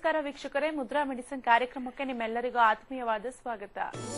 ನಮಸ್ಕಾರ ವೀಕ್ಷಕರೇ ಮುದ್ರಾ ಮೆಡಿಸಿನ್ ಕಾರ್ಯಕ್ರಮಕ್ಕೆ ನಿಮ್ಮೆಲ್ಲರಿಗೂ ಆತ್ಮೀಯವಾದ ಸ್ವಾಗತ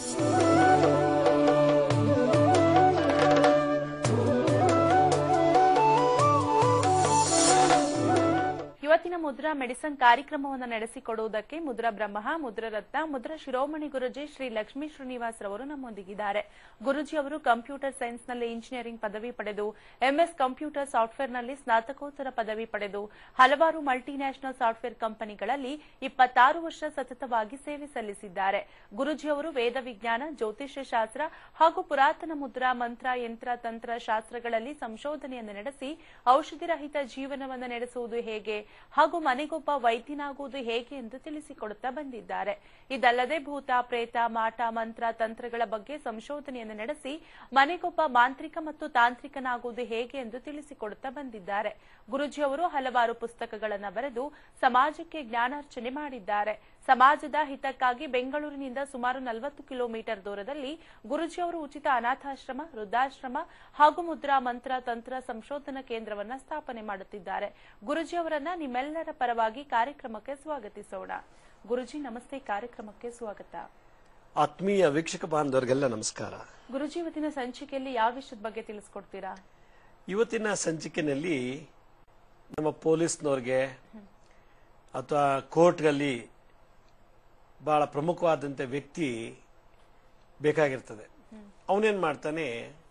ಇವತ್ತಿನ ಮುದ್ರಾ ಮೆಡಿಸಿನ್ ಕಾರ್ಯಕ್ರಮವನ್ನು ನಡೆಸಿಕೊಡುವುದಕ್ಕೆ ಮುದ್ರಾ ಬ್ರಹ್ಮ ಮುದ್ರಾ ರತ್ನ ಮುದ್ರಾ ಶಿರೋಮಣಿ ಗುರುಜಿ ಶ್ರೀ ಲಕ್ಷ್ಮೀ ಶ್ರೀನಿವಾಸ್ ರವರು ನಮ್ಮೊಂದಿಗಿದ್ದಾರೆ ಗುರುಜಿ ಅವರು ಕಂಪ್ಯೂಟರ್ ಸೈನ್ಸ್ ನಲ್ಲಿ ಇಂಜಿನಿಯರಿಂಗ್ ಪದವಿ ಪಡೆದು ಎಂಎಸ್ ಕಂಪ್ಯೂಟರ್ ಸಾಫ್ಟ್ವೇರ್ ನಲ್ಲಿ ಸ್ನಾತಕೋತ್ತರ ಪದವಿ ಪಡೆದು ಹಲವಾರು ಮಲ್ಟಿನ್ಯಾಷನಲ್ ಸಾಫ್ಟ್ವೇರ್ ಕಂಪನಿಗಳಲ್ಲಿ ಇಪ್ಪತ್ತಾರು ವರ್ಷ ಸತತವಾಗಿ ಸೇವೆ ಸಲ್ಲಿಸಿದ್ದಾರೆ ಗುರುಜಿ ಅವರು ವೇದ ವಿಜ್ಞಾನ ಜ್ಯೋತಿಷ್ಯ ಶಾಸ್ತ್ರ ಹಾಗೂ ಪುರಾತನ ಮುದ್ರಾ ಮಂತ್ರ ಯಂತ್ರ ತಂತ್ರ ಶಾಸ್ತ್ರಗಳಲ್ಲಿ ಸಂಶೋಧನೆಯನ್ನು ನಡೆಸಿ ಔಷಧಿ ರಹಿತ ಜೀವನವನ್ನು ನಡೆಸುವುದು ಹೇಗೆ ಹಾಗೂ ಮನೆಗೊಬ್ಬ ವೈದ್ಯನಾಗುವುದು ಹೇಗೆ ಎಂದು ತಿಳಿಸಿಕೊಡುತ್ತಾ ಬಂದಿದ್ದಾರೆ ಇದಲ್ಲದೆ ಭೂತ ಪ್ರೇತ ಮಾಟ ಮಂತ್ರ ತಂತ್ರಗಳ ಬಗ್ಗೆ ಸಂಶೋಧನೆಯನ್ನು ನಡೆಸಿ ಮನೆಗೊಬ್ಬ ಮಾಂತ್ರಿಕ ಮತ್ತು ತಾಂತ್ರಿಕನಾಗುವುದು ಹೇಗೆ ಎಂದು ತಿಳಿಸಿಕೊಡುತ್ತಾ ಬಂದಿದ್ದಾರೆ ಗುರುಜಿ ಅವರು ಹಲವಾರು ಪುಸ್ತಕಗಳನ್ನು ಬರೆದು ಸಮಾಜಕ್ಕೆ ಜ್ಞಾನಾರ್ಚನೆ ಮಾಡಿದ್ದಾರೆ ಸಮಾಜದ ಹಿತಕ್ಕಾಗಿ ಬೆಂಗಳೂರಿನಿಂದ ಸುಮಾರು ನಲವತ್ತು ಕಿಲೋಮೀಟರ್ ದೂರದಲ್ಲಿ ಗುರುಜಿ ಅವರು ಉಚಿತ ಅನಾಥಾಶ್ರಮ ವೃದ್ಧಾಶ್ರಮ ಹಾಗೂ ಮುದ್ರಾ ಮಂತ್ರ ತಂತ್ರ ಸಂಶೋಧನಾ ಕೇಂದ್ರವನ್ನ ಸ್ಥಾಪನೆ ಮಾಡುತ್ತಿದ್ದಾರೆ ಗುರುಜಿ ಅವರನ್ನ ನಿಮ್ಮೆಲ್ಲರ ಪರವಾಗಿ ಕಾರ್ಯಕ್ರಮಕ್ಕೆ ಸ್ವಾಗತಿಸೋಣ ಗುರುಜಿ ನಮಸ್ತೆ ಕಾರ್ಯಕ್ರಮಕ್ಕೆ ಸ್ವಾಗತ ಆತ್ಮೀಯ ವೀಕ್ಷಕ ಬಾಂಧವರಿಗೆಲ್ಲ ನಮಸ್ಕಾರ ಗುರುಜಿ ಇವತ್ತಿನ ಸಂಚಿಕೆಯಲ್ಲಿ ಯಾವ ವಿಷಯದ ಬಗ್ಗೆ ತಿಳಿಸ್ಕೊಡ್ತೀರಾ ಇವತ್ತಿನ ಸಂಚಿಕೆಯಲ್ಲಿ ನಮ್ಮ ಪೊಲೀಸ್ನವ್ರಿಗೆ ಅಥವಾ ಕೋರ್ಟ್ಗಳಲ್ಲಿ ಬಹಳ ಪ್ರಮುಖವಾದಂಥ ವ್ಯಕ್ತಿ ಬೇಕಾಗಿರ್ತದೆ ಅವನೇನ್ ಮಾಡ್ತಾನೆ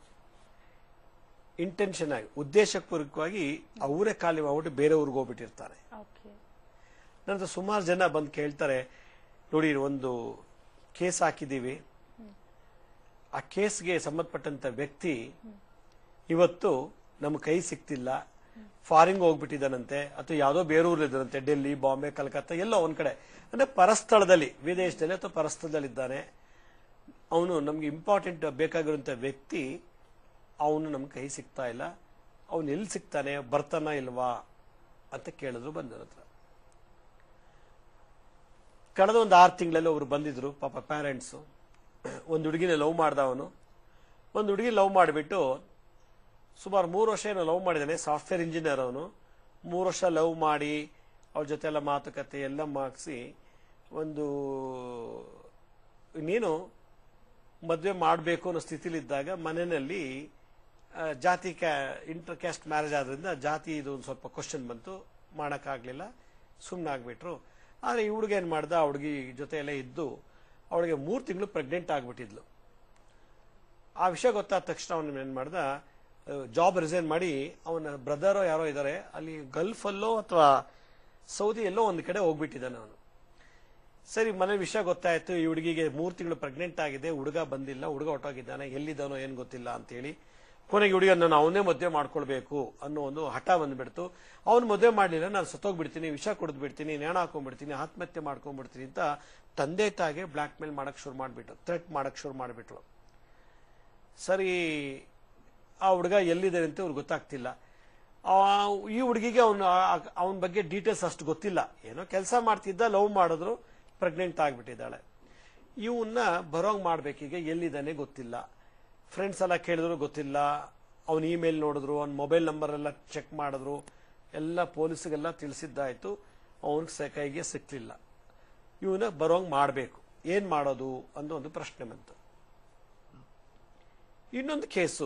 ಇಂಟೆನ್ಷನ್ ಆಗಿ ಉದ್ದೇಶಪೂರ್ವಕವಾಗಿ ಅವರೇ ಖಾಲಿ ಮಾಡ್ಬಿಟ್ಟು ಬೇರೆ ಊರಿಗೆ ಹೋಗ್ಬಿಟ್ಟಿರ್ತಾನೆ ಓಕೆ ನಂತರ ಸುಮಾರು ಜನ ಬಂದು ಕೇಳ್ತಾರೆ ನೋಡಿ ಒಂದು ಕೇಸ್ ಹಾಕಿದ್ದೀವಿ ಆ ಕೇಸ್ಗೆ ಸಂಬಂಧಪಟ್ಟಂತ ವ್ಯಕ್ತಿ ಇವತ್ತು ನಮ್ಮ ಕೈ ಸಿಕ್ತಿಲ್ಲ ಫಾರಿನ್ ಹೋಗ್ಬಿಟ್ಟಿದ್ದಾನಂತೆ ಅಥವಾ ಯಾವುದೋ ಬೇರೆ ಊರಲ್ಲಿದ್ದಾನಂತೆ ಡೆಲ್ಲಿ ಬಾಂಬೆ ಕಲ್ಕತ್ತಾ ಎಲ್ಲೋ ಒಂದ್ ಕಡೆ ಅಂದ್ರೆ ಪರಸ್ಥಳದಲ್ಲಿ ವಿದೇಶದಲ್ಲಿ ಅಥವಾ ಪರಸ್ಥಳದಲ್ಲಿದ್ದಾನೆ ಅವನು ನಮ್ಗೆ ಇಂಪಾರ್ಟೆಂಟ್ ಬೇಕಾಗಿರುವಂತ ವ್ಯಕ್ತಿ ಅವನು ನಮ್ ಕೈ ಸಿಗ್ತಾ ಇಲ್ಲ ಅವನು ಎಲ್ಲಿ ಸಿಗ್ತಾನೆ ಬರ್ತಾನ ಇಲ್ವಾ ಅಂತ ಕೇಳಿದ್ರು ಬಂದರ ಹತ್ರ ಕಳೆದ ಒಂದು ಆರು ತಿಂಗಳಲ್ಲಿ ಒಬ್ರು ಬಂದಿದ್ರು ಪಾಪ ಪ್ಯಾರೆಂಟ್ಸ್ ಒಂದು ಹುಡುಗಿನ ಲವ್ ಮಾಡ್ದ ಅವನು ಒಂದು ಹುಡುಗಿ ಲವ್ ಮಾಡಿಬಿಟ್ಟು ಸುಮಾರು ಮೂರು ವರ್ಷ ಏನೋ ಲವ್ ಮಾಡಿದ್ದಾನೆ ಸಾಫ್ಟ್ವೇರ್ ಇಂಜಿನಿಯರ್ ಅವನು ಮೂರು ವರ್ಷ ಲವ್ ಮಾಡಿ ಅವ್ರ ಜೊತೆ ಎಲ್ಲ ಮಾತುಕತೆ ಎಲ್ಲ ಮಾಡಿಸಿ ಒಂದು ಇನ್ನೇನು ಮದುವೆ ಮಾಡಬೇಕು ಅನ್ನೋ ಸ್ಥಿತಿಲಿದ್ದಾಗ ಮನೆಯಲ್ಲಿ ಆ, ಜಾತಿ ಕ್ಯಾ ಇಂಟರ್ ಕ್ಯಾಸ್ಟ್ ಮ್ಯಾರೇಜ್ ಆದ್ರಿಂದ ಜಾತಿ ಇದು ಒಂದು ಸ್ವಲ್ಪ ಕ್ವಶನ್ ಬಂತು ಮಾಡೋಕ್ಕಾಗಲಿಲ್ಲ ಸುಮ್ಮನೆ ಆಗ್ಬಿಟ್ರು ಆದರೆ ಈ ಹುಡುಗ ಏನು ಮಾಡ್ದ ಆ ಹುಡುಗಿ ಜೊತೆ ಎಲ್ಲ ಇದ್ದು ಅವಳಿಗೆ ಮೂರು ತಿಂಗಳು ಪ್ರೆಗ್ನೆಂಟ್ ಆಗ್ಬಿಟ್ಟಿದ್ಲು ಆ ವಿಷಯ ಗೊತ್ತಾದ ತಕ್ಷಣ ಅವನು ಏನು ಮಾಡ್ದ ಜಾಬ್ ರಿಸೈನ್ ಮಾಡಿ ಅವನ ಬ್ರದರ್ ಯಾರೋ ಇದ್ದಾರೆ ಅಲ್ಲಿ ಗಲ್ಫಲ್ಲೋ ಅಥವಾ ಸೌದಿಯಲ್ಲೋ ಒಂದು ಕಡೆ ಹೋಗ್ಬಿಟ್ಟಿದ್ದಾನೆ ಅವನು ಸರಿ ಮನೆ ವಿಷಯ ಗೊತ್ತಾಯ್ತು ಈ ಹುಡುಗಿಗೆ ಮೂರು ತಿಂಗಳು ಪ್ರೆಗ್ನೆಂಟ್ ಆಗಿದೆ ಹುಡುಗ ಬಂದಿಲ್ಲ ಹುಡುಗ ಹೊಟ್ಟೋಗಿದ್ದಾನೆ ಎಲ್ಲಿದ್ದಾನೋ ಏನ್ ಗೊತ್ತಿಲ್ಲ ಅಂತೇಳಿ ಕೊನೆಗೆ ಹುಡುಗ ನಾನು ಅವನೇ ಮದುವೆ ಮಾಡ್ಕೊಳ್ಬೇಕು ಅನ್ನೋ ಒಂದು ಹಠ ಬಂದ್ಬಿಡ್ತು ಅವ್ನು ಮದುವೆ ಮಾಡಲಿಲ್ಲ ನಾನು ಸತ್ತೋಗ್ಬಿಡ್ತೀನಿ ವಿಷ ಕುಡಿದು ಬಿಡ್ತೀನಿ ನೇಣ ಹಾಕೊಂಡ್ಬಿಡ್ತೀನಿ ಆತ್ಮಹತ್ಯೆ ಮಾಡ್ಕೊಂಡ್ಬಿಡ್ತೀನಿ ಅಂತ ತಂದೆ ತಾಯಿಗೆ ಬ್ಲಾಕ್ ಮೇಲ್ ಮಾಡಕ್ ಶುರು ಮಾಡ್ಬಿಟ್ಟು ಥ್ರೆಟ್ ಮಾಡಕ್ ಶುರು ಮಾಡ್ಬಿಟ್ಲು ಸರಿ ಆ ಹುಡುಗ ಎಲ್ಲಿದೆ ಅಂತ ಅವ್ರಿಗೆ ಗೊತ್ತಾಗ್ತಿಲ್ಲ ಆ- ಈ ಹುಡುಗಿಗೆ ಅವನು ಅವನ ಬಗ್ಗೆ ಡೀಟೇಲ್ಸ್ ಅಷ್ಟು ಗೊತ್ತಿಲ್ಲ ಏನೋ ಕೆಲಸ ಮಾಡ್ತಿದ್ದ ಲವ್ ಮಾಡಿದ್ರು ಪ್ರೆಗ್ನೆಂಟ್ ಆಗ್ಬಿಟ್ಟಿದ್ದಾಳೆ ಇವನ್ನ ಬರೋಂಗ್ ಮಾಡ್ಬೇಕೀಗ ಎಲ್ಲಿದ್ದಾನೆ ಗೊತ್ತಿಲ್ಲ ಫ್ರೆಂಡ್ಸ್ ಎಲ್ಲ ಕೇಳಿದ್ರು ಗೊತ್ತಿಲ್ಲ ಅವನ ಇಮೇಲ್ ನೋಡಿದ್ರು ಅವ್ನ ಮೊಬೈಲ್ ನಂಬರ್ ಎಲ್ಲ ಚೆಕ್ ಮಾಡಿದ್ರು ಎಲ್ಲ ಪೊಲೀಸ್ಗೆಲ್ಲ ತಿಳಿಸಿದ್ದಾಯ್ತು ಅವನ ಕೈಗೆ ಸಿಕ್ಲಿಲ್ಲ ಇವನ ಬರೋಂಗ್ ಮಾಡಬೇಕು ಏನ್ ಮಾಡೋದು ಅನ್ನೋ ಒಂದು ಪ್ರಶ್ನೆ ಬಂತು ಇನ್ನೊಂದು ಕೇಸು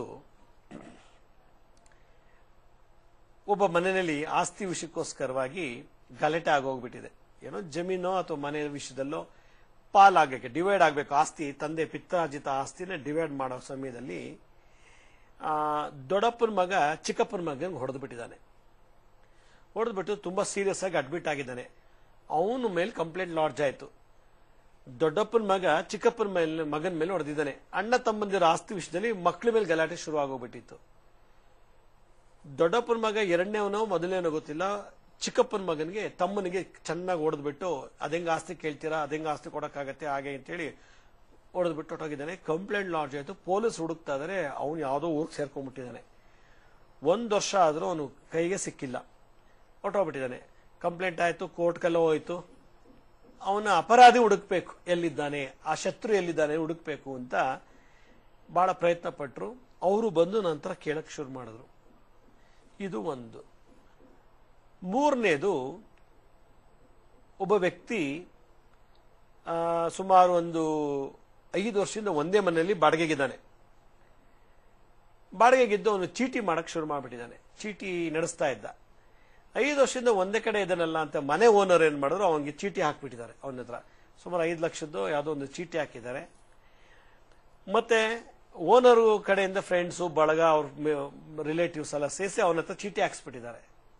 ಒಬ್ಬ ಮನೆಯಲ್ಲಿ ಆಸ್ತಿ ವಿಷಯಕ್ಕೋಸ್ಕರವಾಗಿ ಗಲಾಟೆ ಆಗೋಗ್ಬಿಟ್ಟಿದೆ ಏನೋ ಜಮೀನೋ ಅಥವಾ ಮನೆ ವಿಷಯದಲ್ಲೋ ಪಾಲಾಗಕ್ಕೆ ಡಿವೈಡ್ ಆಗಬೇಕು ಆಸ್ತಿ ತಂದೆ ಪಿತ್ರಾರ್ಜಿತ ಆಸ್ತಿನ ಡಿವೈಡ್ ಮಾಡೋ ಸಮಯದಲ್ಲಿ ಆ, ದೊಡ್ಡಪ್ಪನ ಮಗ ಚಿಕ್ಕಪ್ಪನ ಮಗನಿಗೆ ಹೊಡೆದು ಬಿಟ್ಟಿದ್ದಾನೆ ಹೊಡೆದ್ಬಿಟ್ಟು ತುಂಬಾ ಸೀರಿಯಸ್ ಆಗಿ ಅಡ್ಮಿಟ್ ಆಗಿದ್ದಾನೆ ಅವನ ಮೇಲೆ ಕಂಪ್ಲೇಂಟ್ ಲಾಡ್ಜ್ ಆಯ್ತು ದೊಡ್ಡಪ್ಪನ ಮಗ ಚಿಕ್ಕಪ್ಪನ ಮೇಲೆ ಮಗನ ಮೇಲೆ ಹೊಡೆದಿದ್ದಾನೆ ಅಣ್ಣ ತಮ್ಮಂದಿರ ಆಸ್ತಿ ವಿಷಯದಲ್ಲಿ ಮಕ್ಕಳ ಮೇಲೆ ಗಲಾಟೆ ಶುರು ಆಗೋಗ್ಬಿಟ್ಟಿತ್ತು ದೊಡ್ಡಪ್ಪನ ಮಗ ಎರಡನೇವನೋ ಮೊದಲನೇನೋ ಗೊತ್ತಿಲ್ಲ ಚಿಕ್ಕಪ್ಪನ ಮಗನಿಗೆ ತಮ್ಮನಿಗೆ ಚೆನ್ನಾಗಿ ಹೊಡೆದ್ಬಿಟ್ಟು ಅದೆಂಗ ಆಸ್ತಿ ಕೇಳ್ತೀರಾ ಅದೆಂಗ ಆಸ್ತಿ ಕೊಡಕ್ಕಾಗತ್ತೆ ಹಾಗೆ ಅಂತೇಳಿ ಹೊಡೆದ್ಬಿಟ್ಟು ಹೊಟ್ಟೋಗಿದ್ದಾನೆ ಕಂಪ್ಲೇಂಟ್ ಲಾಡ್ಜ್ ಆಯ್ತು ಪೊಲೀಸ್ ಹುಡುಕ್ತಾ ಇದಾರೆ ಅವನು ಯಾವುದೋ ಊರಿಗೆ ಸೇರ್ಕೊಂಡ್ಬಿಟ್ಟಿದ್ದಾನೆ ಒಂದ್ ವರ್ಷ ಆದ್ರೂ ಅವನು ಕೈಗೆ ಸಿಕ್ಕಿಲ್ಲ ಹೊಟ್ಟೋಗ್ಬಿಟ್ಟಿದ್ದಾನೆ ಕಂಪ್ಲೇಂಟ್ ಆಯ್ತು ಕೋರ್ಟ್ಗೆಲ್ಲ ಹೋಯ್ತು ಅವನ ಅಪರಾಧಿ ಹುಡುಕ್ಬೇಕು ಎಲ್ಲಿದ್ದಾನೆ ಆ ಶತ್ರು ಎಲ್ಲಿದ್ದಾನೆ ಹುಡುಕ್ಬೇಕು ಅಂತ ಬಹಳ ಪ್ರಯತ್ನ ಪಟ್ರು ಅವರು ಬಂದು ನಂತರ ಕೇಳಕ್ ಶುರು ಮಾಡಿದ್ರು ಇದು ಒಂದು ಮೂರನೇದು ಒಬ್ಬ ವ್ಯಕ್ತಿ ಆ, ಸುಮಾರು ಒಂದು ಐದು ವರ್ಷದಿಂದ ಒಂದೇ ಮನೆಯಲ್ಲಿ ಬಾಡಿಗೆಗಿದ್ದಾನೆ ಬಾಡಿಗೆಗಿದ್ದು ಅವನು ಚೀಟಿ ಮಾಡಕ್ ಶುರು ಮಾಡಿಬಿಟ್ಟಿದ್ದಾನೆ ಚೀಟಿ ನಡೆಸ್ತಾ ಇದ್ದ ಐದು ವರ್ಷದಿಂದ ಒಂದೇ ಕಡೆ ಇದನ್ನಲ್ಲ ಅಂತ ಮನೆ ಓನರ್ ಏನ್ ಮಾಡಿದ್ರು ಅವನಿಗೆ ಚೀಟಿ ಹಾಕ್ಬಿಟ್ಟಿದ್ದಾರೆ ಅವನ ಹತ್ರ ಸುಮಾರು ಐದು ಲಕ್ಷದ್ದು ಯಾವುದೋ ಒಂದು ಚೀಟಿ ಹಾಕಿದ್ದಾರೆ ಮತ್ತೆ ಓನರು ಕಡೆಯಿಂದ ಫ್ರೆಂಡ್ಸು ಬಳಗ ಅವ್ರ ರಿಲೇಟಿವ್ಸ್ ಎಲ್ಲ ಸೇರಿಸಿ ಅವನ ಹತ್ರ ಚೀಟಿ ಹಾಕ್ಸ್ಬಿಟ್ಟಿದ್ದಾರೆ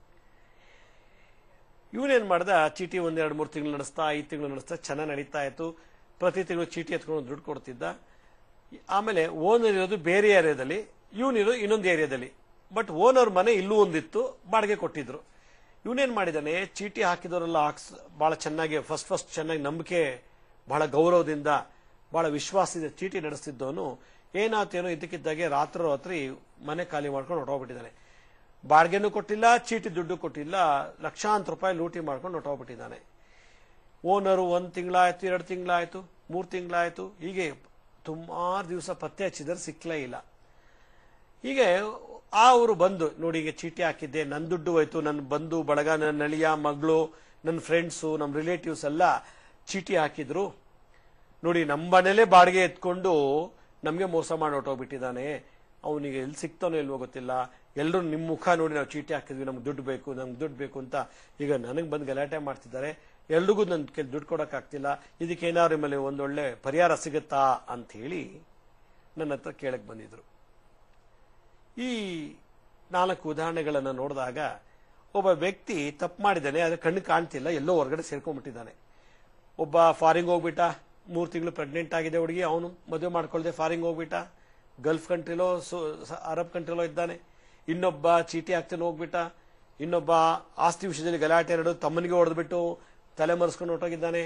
ಇವನೇನ್ ಮಾಡ್ದ ಚೀಟಿ ಒಂದ್ ಎರಡು ಮೂರು ತಿಂಗಳು ನಡೆಸ್ತಾ ಐದು ತಿಂಗಳು ನಡೆಸ್ತಾ ಚೆನ್ನಾಗಿ ನಡೀತಾ ಇತ್ತು ಪ್ರತಿ ತಿಂಗಳು ಚೀಟಿ ಎತ್ಕೊಂಡು ದುಡ್ಡು ಕೊಡ್ತಿದ್ದ ಆಮೇಲೆ ಓನರ್ ಇರೋದು ಬೇರೆ ಏರಿಯಾದಲ್ಲಿ ಇವನಿರೋ ಇನ್ನೊಂದು ಏರಿಯಾದಲ್ಲಿ ಬಟ್ ಓನರ್ ಮನೆ ಇಲ್ಲೂ ಒಂದಿತ್ತು ಬಾಡಿಗೆ ಕೊಟ್ಟಿದ್ರು ಇವನೇನ್ ಮಾಡಿದಾನೆ ಚೀಟಿ ಹಾಕಿದವರೆಲ್ಲ ಹಾಕ್ಸ್ ಬಹಳ ಚೆನ್ನಾಗಿ ಫಸ್ಟ್ ಫಸ್ಟ್ ಚೆನ್ನಾಗಿ ನಂಬಿಕೆ ಬಹಳ ಗೌರವದಿಂದ ಬಹಳ ವಿಶ್ವಾಸದಿಂದ ಚೀಟಿ ನಡೆಸ್ತಿದ್ದವನು ಏನಾತೇನೋ ಇದಕ್ಕಿದ್ದಾಗೆ ರಾತ್ರಿ ರಾತ್ರಿ ಮನೆ ಖಾಲಿ ಮಾಡ್ಕೊಂಡು ಹೊರಟೋಗ್ಬಿಟ್ಟಿದ್ದಾನೆ ಬಾಡಿಗೆನೂ ಕೊಟ್ಟಿಲ್ಲ ಚೀಟಿ ದುಡ್ಡು ಕೊಟ್ಟಿಲ್ಲ ಲಕ್ಷಾಂತರ ರೂಪಾಯಿ ಲೂಟಿ ಮಾಡ್ಕೊಂಡು ಹೊರಟೋಗ್ಬಿಟ್ಟಿದ್ದಾನೆ ಓನರು ಒಂದ್ ತಿಂಗಳಾಯ್ತು ಎರಡು ತಿಂಗಳಾಯ್ತು ಮೂರು ತಿಂಗಳಾಯ್ತು ಹೀಗೆ ಸುಮಾರು ದಿವಸ ಪತ್ತೆ ಹಚ್ಚಿದ್ರೆ ಸಿಕ್ಕಲೇ ಇಲ್ಲ ಹೀಗೆ ಆ ಅವರು ಬಂದು ನೋಡಿ ಈಗ ಚೀಟಿ ಹಾಕಿದ್ದೆ ನನ್ನ ದುಡ್ಡು ಹೋಯ್ತು ನನ್ನ ಬಂಧು ಬಳಗ ನನ್ನ ನಳಿಯ ಮಗಳು ನನ್ನ ಫ್ರೆಂಡ್ಸು ನಮ್ಮ ರಿಲೇಟಿವ್ಸ್ ಎಲ್ಲ ಚೀಟಿ ಹಾಕಿದ್ರು ನೋಡಿ ನಮ್ಮ ಮನೇಲೆ ಬಾಡಿಗೆ ಎತ್ಕೊಂಡು ನಮಗೆ ಮೋಸ ಮಾಡಿ ಹೊರಟೋಗ್ಬಿಟ್ಟಿದ್ದಾನೆ ಅವನಿಗೆ ಎಲ್ಲಿ ಸಿಗ್ತಾನೋ ಇಲ್ವೋ ಗೊತ್ತಿಲ್ಲ ಎಲ್ಲರೂ ನಿಮ್ಮ ಮುಖ ನೋಡಿ ನಾವು ಚೀಟಿ ಹಾಕಿದ್ವಿ ನಮ್ಗೆ ದುಡ್ಡು ಬೇಕು ನಮ್ಗೆ ದುಡ್ಡು ಬೇಕು ಅಂತ ಈಗ ನನಗೆ ಬಂದು ಗಲಾಟೆ ಮಾಡ್ತಿದ್ದಾರೆ ಎಲ್ರಿಗೂ ನನ್ನ ಕೈ ದುಡ್ಡು ಕೊಡೋಕ್ಕಾಗ್ತಿಲ್ಲ ಇದಕ್ಕೆ ಏನಾದ್ರು ಮೇಲೆ ಒಂದೊಳ್ಳೆ ಪರಿಹಾರ ಸಿಗುತ್ತಾ ಅಂತ ಹೇಳಿ ನನ್ನ ಹತ್ರ ಕೇಳಕ್ ಬಂದಿದ್ರು ಈ ನಾಲ್ಕು ಉದಾಹರಣೆಗಳನ್ನು ನೋಡಿದಾಗ ಒಬ್ಬ ವ್ಯಕ್ತಿ ತಪ್ಪು ಮಾಡಿದ್ದಾನೆ ಅದು ಕಣ್ಣು ಕಾಣ್ತಿಲ್ಲ ಎಲ್ಲೋ ಹೊರಗಡೆ ಸೇರ್ಕೊಂಡ್ಬಿಟ್ಟಿದ್ದಾನೆ ಒಬ್ಬ ಫಾರಿನ್ ಹೋಗ್ಬಿಟ್ಟ ಮೂರು ತಿಂಗಳು ಪ್ರೆಗ್ನೆಂಟ್ ಆಗಿದೆ ಹುಡುಗಿ ಅವನು ಮದುವೆ ಮಾಡ್ಕೊಳ್ದೆ ಫಾರಿನ್ ಹೋಗ್ಬಿಟ್ಟ ಗಲ್ಫ್ ಕಂಟ್ರಿಲೋ ಅರಬ್ ಕಂಟ್ರಿಲೋ ಇದ್ದಾನೆ ಇನ್ನೊಬ್ಬ ಚೀಟಿ ಹಾಕ್ತಾನೆ ಹೋಗ್ಬಿಟ್ಟ ಇನ್ನೊಬ್ಬ ಆಸ್ತಿ ವಿಷಯದಲ್ಲಿ ಗಲಾಟೆ ಎರಡು ತಮ್ಮನಿಗೆ ಹೊಡೆದ್ಬಿಟ್ಟು ತಲೆ ಮರೆಸ್ಕೊಂಡು ಹೊರಟೋಗಿದ್ದಾನೆ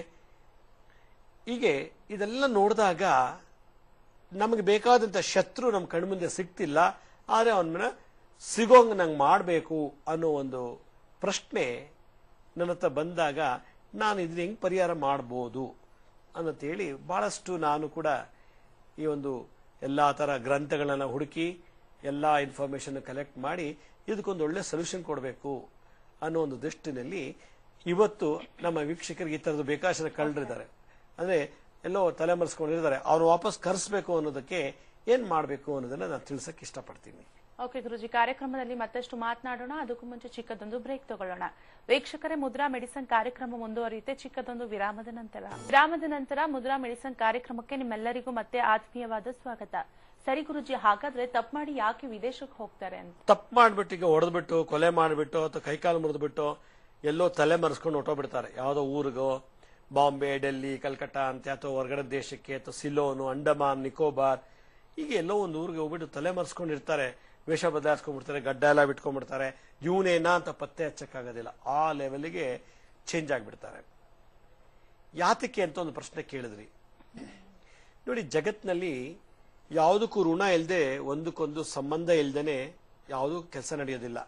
ಹೀಗೆ ಇದೆಲ್ಲ ನೋಡಿದಾಗ ನಮಗೆ ಬೇಕಾದಂತ ಶತ್ರು ನಮ್ಮ ಕಣ್ಮುಂದೆ ಸಿಗ್ತಿಲ್ಲ ಆದರೆ ಅವನ ಸಿಗೋಂಗ್ ನಂಗೆ ಮಾಡಬೇಕು ಅನ್ನೋ ಒಂದು ಪ್ರಶ್ನೆ ನನ್ನ ಹತ್ರ ಬಂದಾಗ ನಾನು ಇದನ್ನ ಹೆಂಗ್ ಪರಿಹಾರ ಮಾಡ್ಬೋದು ಅನ್ನೋಂತೇಳಿ ಬಹಳಷ್ಟು ನಾನು ಕೂಡ ಈ ಒಂದು ಎಲ್ಲಾ ತರ ಗ್ರಂಥಗಳನ್ನ ಹುಡುಕಿ ಎಲ್ಲಾ ಇನ್ಫಾರ್ಮೇಶನ್ ಕಲೆಕ್ಟ್ ಮಾಡಿ ಇದಕ್ಕೊಂದು ಒಳ್ಳೆ ಸೊಲ್ಯೂಷನ್ ಕೊಡಬೇಕು ಅನ್ನೋ ಒಂದು ದೃಷ್ಟಿನಲ್ಲಿ ಇವತ್ತು ನಮ್ಮ ವೀಕ್ಷಕರಿಗೆ ಈ ತರದ ಬೇಕಾದಷ್ಟು ಕಳ್ಳರಿದ್ದಾರೆ ಅಂದ್ರೆ ಎಲ್ಲೋ ತಲೆ ಮರೆಸ್ಕೊಂಡಿರ್ತಾರೆ ಅವ್ರು ವಾಪಸ್ ಕರೆಸ್ಬೇಕು ಅನ್ನೋದಕ್ಕೆ ಏನ್ ಮಾಡಬೇಕು ಅನ್ನೋದನ್ನ ನಾನು ತಿಳ್ಸಕ್ ಇಷ್ಟಪಡ್ತೀನಿ ಓಕೆ ಗುರುಜಿ ಕಾರ್ಯಕ್ರಮದಲ್ಲಿ ಮತ್ತಷ್ಟು ಮಾತನಾಡೋಣ ಅದಕ್ಕೂ ಮುಂಚೆ ಚಿಕ್ಕದೊಂದು ಬ್ರೇಕ್ ತಗೊಳ್ಳೋಣ ವೀಕ್ಷಕರೇ ಮುದ್ರಾ ಮೆಡಿಸನ್ ಕಾರ್ಯಕ್ರಮ ಮುಂದುವರಿಯುತ್ತೆ ಚಿಕ್ಕದೊಂದು ವಿರಾಮದ ನಂತರ ವಿರಾಮದ ನಂತರ ಮುದ್ರಾ ಮೆಡಿಸನ್ ಕಾರ್ಯಕ್ರಮಕ್ಕೆ ನಿಮ್ಮೆಲ್ಲರಿಗೂ ಮತ್ತೆ ಆತ್ಮೀಯವಾದ ಸ್ವಾಗತ ಸರಿ ಗುರುಜಿ ಹಾಗಾದ್ರೆ ತಪ್ಪು ಮಾಡಿ ಯಾಕೆ ವಿದೇಶಕ್ಕೆ ಹೋಗ್ತಾರೆ ಅಂತ ತಪ್ಪು ಮಾಡ್ಬಿಟ್ಟು ಈಗ ಹೊಡೆದ್ಬಿಟ್ಟು ಕೊಲೆ ಮಾಡಿಬಿಟ್ಟು ಅಥವಾ ಕೈಕಾಲು ಮುರಿದ್ಬಿಟ್ಟು ಎಲ್ಲೋ ತಲೆ ಮರೆಸ್ಕೊಂಡು ಹೊಟ್ಟೋಗ್ಬಿಡ್ತಾರೆ ಯಾವುದೋ ಊರಿಗೋ ಬಾಂಬೆ ಡೆಲ್ಲಿ ಕಲ್ಕಟ್ಟ ಅಂತ ಅಥವಾ ಹೊರಗಡೆ ದೇಶಕ್ಕೆ ಅಥವಾ ಸಿಲೋನು ಅಂಡಮಾನ್ ನಿಕೋಬಾರ್ ಹೀಗೆ ಎಲ್ಲೋ ಒಂದು ಊರಿಗೆ ಹೋಗ್ಬಿಟ್ಟು ತಲೆ ಮರೆಸ್ಕೊಂಡಿರ್ತಾರೆ ವೇಷ ಬದಲಾಯಿಸ್ಕೊಂಡ್ಬಿಡ್ತಾರೆ ಗಡ್ಡ ಎಲ್ಲ ಬಿಟ್ಕೊಂಡ್ಬಿಡ್ತಾರೆ ಇವನೇನಾ ಅಂತ ಪತ್ತೆ ಹಚ್ಚಕ್ಕಾಗೋದಿಲ್ಲ ಆ ಲೆವೆಲ್ಗೆ ಚೇಂಜ್ ಆಗ್ಬಿಡ್ತಾರೆ ಯಾತಕ್ಕೆ ಅಂತ ಒಂದು ಪ್ರಶ್ನೆ ಕೇಳಿದ್ರಿ ನೋಡಿ ಜಗತ್ನಲ್ಲಿ ಯಾವುದಕ್ಕೂ ಋಣ ಇಲ್ಲದೆ ಒಂದಕ್ಕೊಂದು ಸಂಬಂಧ ಇಲ್ದೇನೆ ಯಾವುದೂ ಕೆಲಸ ನಡೆಯೋದಿಲ್ಲ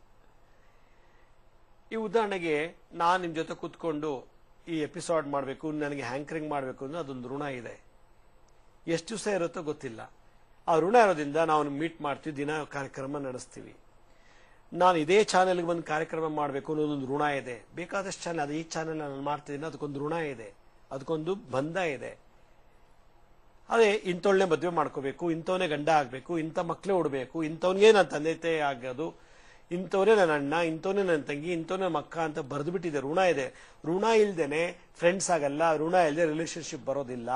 ಈ ಉದಾಹರಣೆಗೆ ನಾನು ನಿಮ್ ಜೊತೆ ಕೂತ್ಕೊಂಡು ಈ ಎಪಿಸೋಡ್ ಮಾಡಬೇಕು ನನಗೆ ಹ್ಯಾಂಕರಿಂಗ್ ಮಾಡಬೇಕು ಅಂದ್ರೆ ಅದೊಂದು ಋಣ ಇದೆ ಎಷ್ಟು ದಿವಸ ಇರುತ್ತೋ ಗೊತ್ತಿಲ್ಲ ಆ ಋಣ ಇರೋದ್ರಿಂದ ನಾವು ಮೀಟ್ ಮಾಡ್ತೀವಿ ದಿನ ಕಾರ್ಯಕ್ರಮ ನಡೆಸ್ತೀವಿ ನಾನು ಇದೇ ಚಾನೆಲ್ಗೆ ಬಂದು ಕಾರ್ಯಕ್ರಮ ಮಾಡಬೇಕು ಅನ್ನೋದೊಂದು ಋಣ ಇದೆ ಬೇಕಾದಷ್ಟು ಚಾನೆಲ್ ಅದು ಈ ಚಾನೆಲ್ ನಾನು ಮಾಡ್ತಿದ್ದೀನಿ ಅದಕ್ಕೊಂದು ಋಣ ಇದೆ ಅದಕ್ಕೊಂದು ಬಂಧ ಇದೆ ಅದೇ ಇಂಥವಳನ್ನೇ ಮದುವೆ ಮಾಡ್ಕೋಬೇಕು ಇಂಥವನೇ ಗಂಡ ಆಗ್ಬೇಕು ಇಂಥ ಮಕ್ಕಳೇ ಉಡ್ಬೇಕು ಇಂಥವನಿಗೆ ನನ್ನ ತಂದೆ ತಾಯಿ ಆಗೋದು ಇಂಥವರೇ ನನ್ನ ಅಣ್ಣ ಇಂಥವನೇ ನನ್ನ ತಂಗಿ ಇಂಥವನೇ ಮಕ್ಕ ಅಂತ ಬರೆದು ಬಿಟ್ಟಿದೆ ಋಣ ಇದೆ ಋಣ ಇಲ್ದೇನೆ ಫ್ರೆಂಡ್ಸ್ ಆಗಲ್ಲ ಋಣ ಇಲ್ಲದೆ ರಿಲೇಶನ್ಶಿಪ್ ಬರೋದಿಲ್ಲ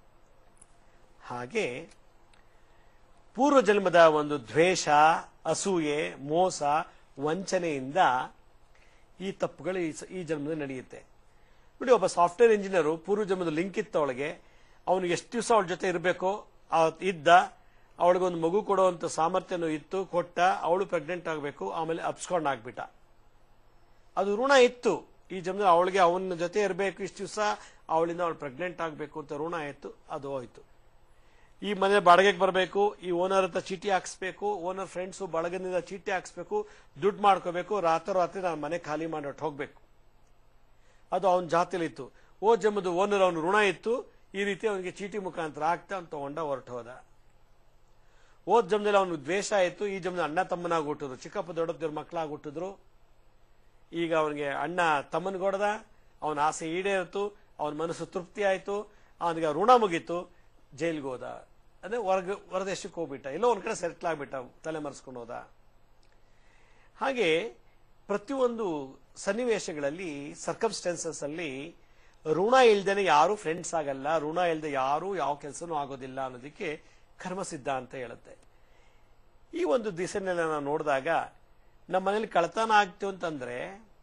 ಹಾಗೆ ಪೂರ್ವ ಜನ್ಮದ ಒಂದು ದ್ವೇಷ ಅಸೂಯೆ ಮೋಸ ವಂಚನೆಯಿಂದ ಈ ತಪ್ಪುಗಳು ಈ ಸ- ಈ ಜನ್ಮದಲ್ಲಿ ನಡೆಯುತ್ತೆ ನೋಡಿ ಒಬ್ಬ ಸಾಫ್ಟ್ವೇರ್ ಇಂಜಿನಿಯರ್ ಪೂರ್ವ ಜನ್ಮದ ಲಿಂಕ್ ಇತ್ತು ಅವಳಿಗೆ ಅವನು ಎಷ್ಟು ದಿವಸ ಅವಳ ಜೊತೆ ಇರಬೇಕೋ ಇದ್ದ ಅವಳಿಗೊಂದು ಮಗು ಕೊಡುವಂತ ಸಾಮರ್ಥ್ಯನೂ ಇತ್ತು ಕೊಟ್ಟ ಅವಳು ಪ್ರೆಗ್ನೆಂಟ್ ಆಗಬೇಕು ಆಮೇಲೆ ಅಪ್ಸ್ಕೊಂಡ್ ಆಗ್ಬಿಟ್ಟ ಅದು ಋಣ ಇತ್ತು ಈ ಜನ್ಮದಲ್ಲಿ ಅವಳಿಗೆ ಅವನ ಜೊತೆ ಇರಬೇಕು ಇಷ್ಟು ದಿವಸ ಅವಳಿಂದ ಅವಳು ಪ್ರೆಗ್ನೆಂಟ್ ಆಗಬೇಕು ಅಂತ ಋಣ ಇತ್ತು ಅದು ಹೋಯ್ತು ಈ ಮನೆ ಬಾಡಿಗೆಗೆ ಬರಬೇಕು ಈ ಓನರ್ ಹತ್ರ ಚೀಟಿ ಹಾಕ್ಸ್ಬೇಕು ಓನರ್ ಫ್ರೆಂಡ್ಸು ಬಳಗದಿಂದ ಚೀಟಿ ಹಾಕ್ಸ್ಬೇಕು ದುಡ್ಡು ಮಾಡ್ಕೋಬೇಕು ರಾತ್ರಿ ನಾನು ಮನೆ ಖಾಲಿ ಮಾಡಿ ಹೊರ್ಟ್ ಹೋಗ್ಬೇಕು ಅದು ಅವನ ಜಾತಿಲಿ ಇತ್ತು ಓ ಜಮ್ಮದು ಓನರ್ ಅವನು ಋಣ ಇತ್ತು ಈ ರೀತಿ ಅವನಿಗೆ ಚೀಟಿ ಮುಖಾಂತರ ಆಗ್ತಾ ಅಂತ ತಗೊಂಡ ಹೊರಟು ಹೋದ ಓದ್ ಜಮ್ದಲ್ಲಿ ಅವನು ದ್ವೇಷ ಇತ್ತು ಈ ಜಮ್ದ ಅಣ್ಣ ತಮ್ಮನಾಗಿ ಹುಟ್ಟಿದ್ರು ಚಿಕ್ಕಪ್ಪ ದೊಡ್ಡಪ್ಪ ಮಕ್ಕಳಾಗಿ ಹುಟ್ಟಿದ್ರು ಈಗ ಅವನಿಗೆ ಅಣ್ಣ ತಮ್ಮನಿಗೆ ಹೊಡೆದ ಅವನ ಆಸೆ ಈಡೇರಿತು ಅವನ ಮನಸ್ಸು ತೃಪ್ತಿ ಆಯ್ತು ಅವನಿಗೆ ಋಣ ಮುಗೀತು ಜೈಲ್ಗೆ ಹೋದ ಅಂದ್ರೆ ಹೊರಗ ಹೊರದೇಶಕ್ಕೆ ಹೋಗ್ಬಿಟ್ಟ ಎಲ್ಲೋ ಒಂದ್ ಕಡೆ ಸೆಟ್ಲ್ ಆಗ್ಬಿಟ್ಟ ತಲೆ ಮರೆಸ್ಕೊಂಡು ಹೋದ ಹಾಗೆ ಪ್ರತಿಯೊಂದು ಸನ್ನಿವೇಶಗಳಲ್ಲಿ ಸರ್ಕಮ್ಸ್ಟೆನ್ಸಸ್ ಅಲ್ಲಿ ಋಣ ಇಲ್ದೇನೆ ಯಾರು ಫ್ರೆಂಡ್ಸ್ ಆಗಲ್ಲ ಋಣ ಇಲ್ದೆ ಯಾರು ಯಾವ ಕೆಲಸನೂ ಆಗೋದಿಲ್ಲ ಅನ್ನೋದಕ್ಕೆ ಕರ್ಮ ಸಿದ್ಧಾಂತ ಹೇಳುತ್ತೆ ಈ ಒಂದು ದಿಸೆನೆಲ್ಲ ನಾವು ನೋಡಿದಾಗ ನಮ್ಮ ಮನೇಲಿ ಕಳ್ತನ ಆಗ್ತು ಅಂತಂದ್ರೆ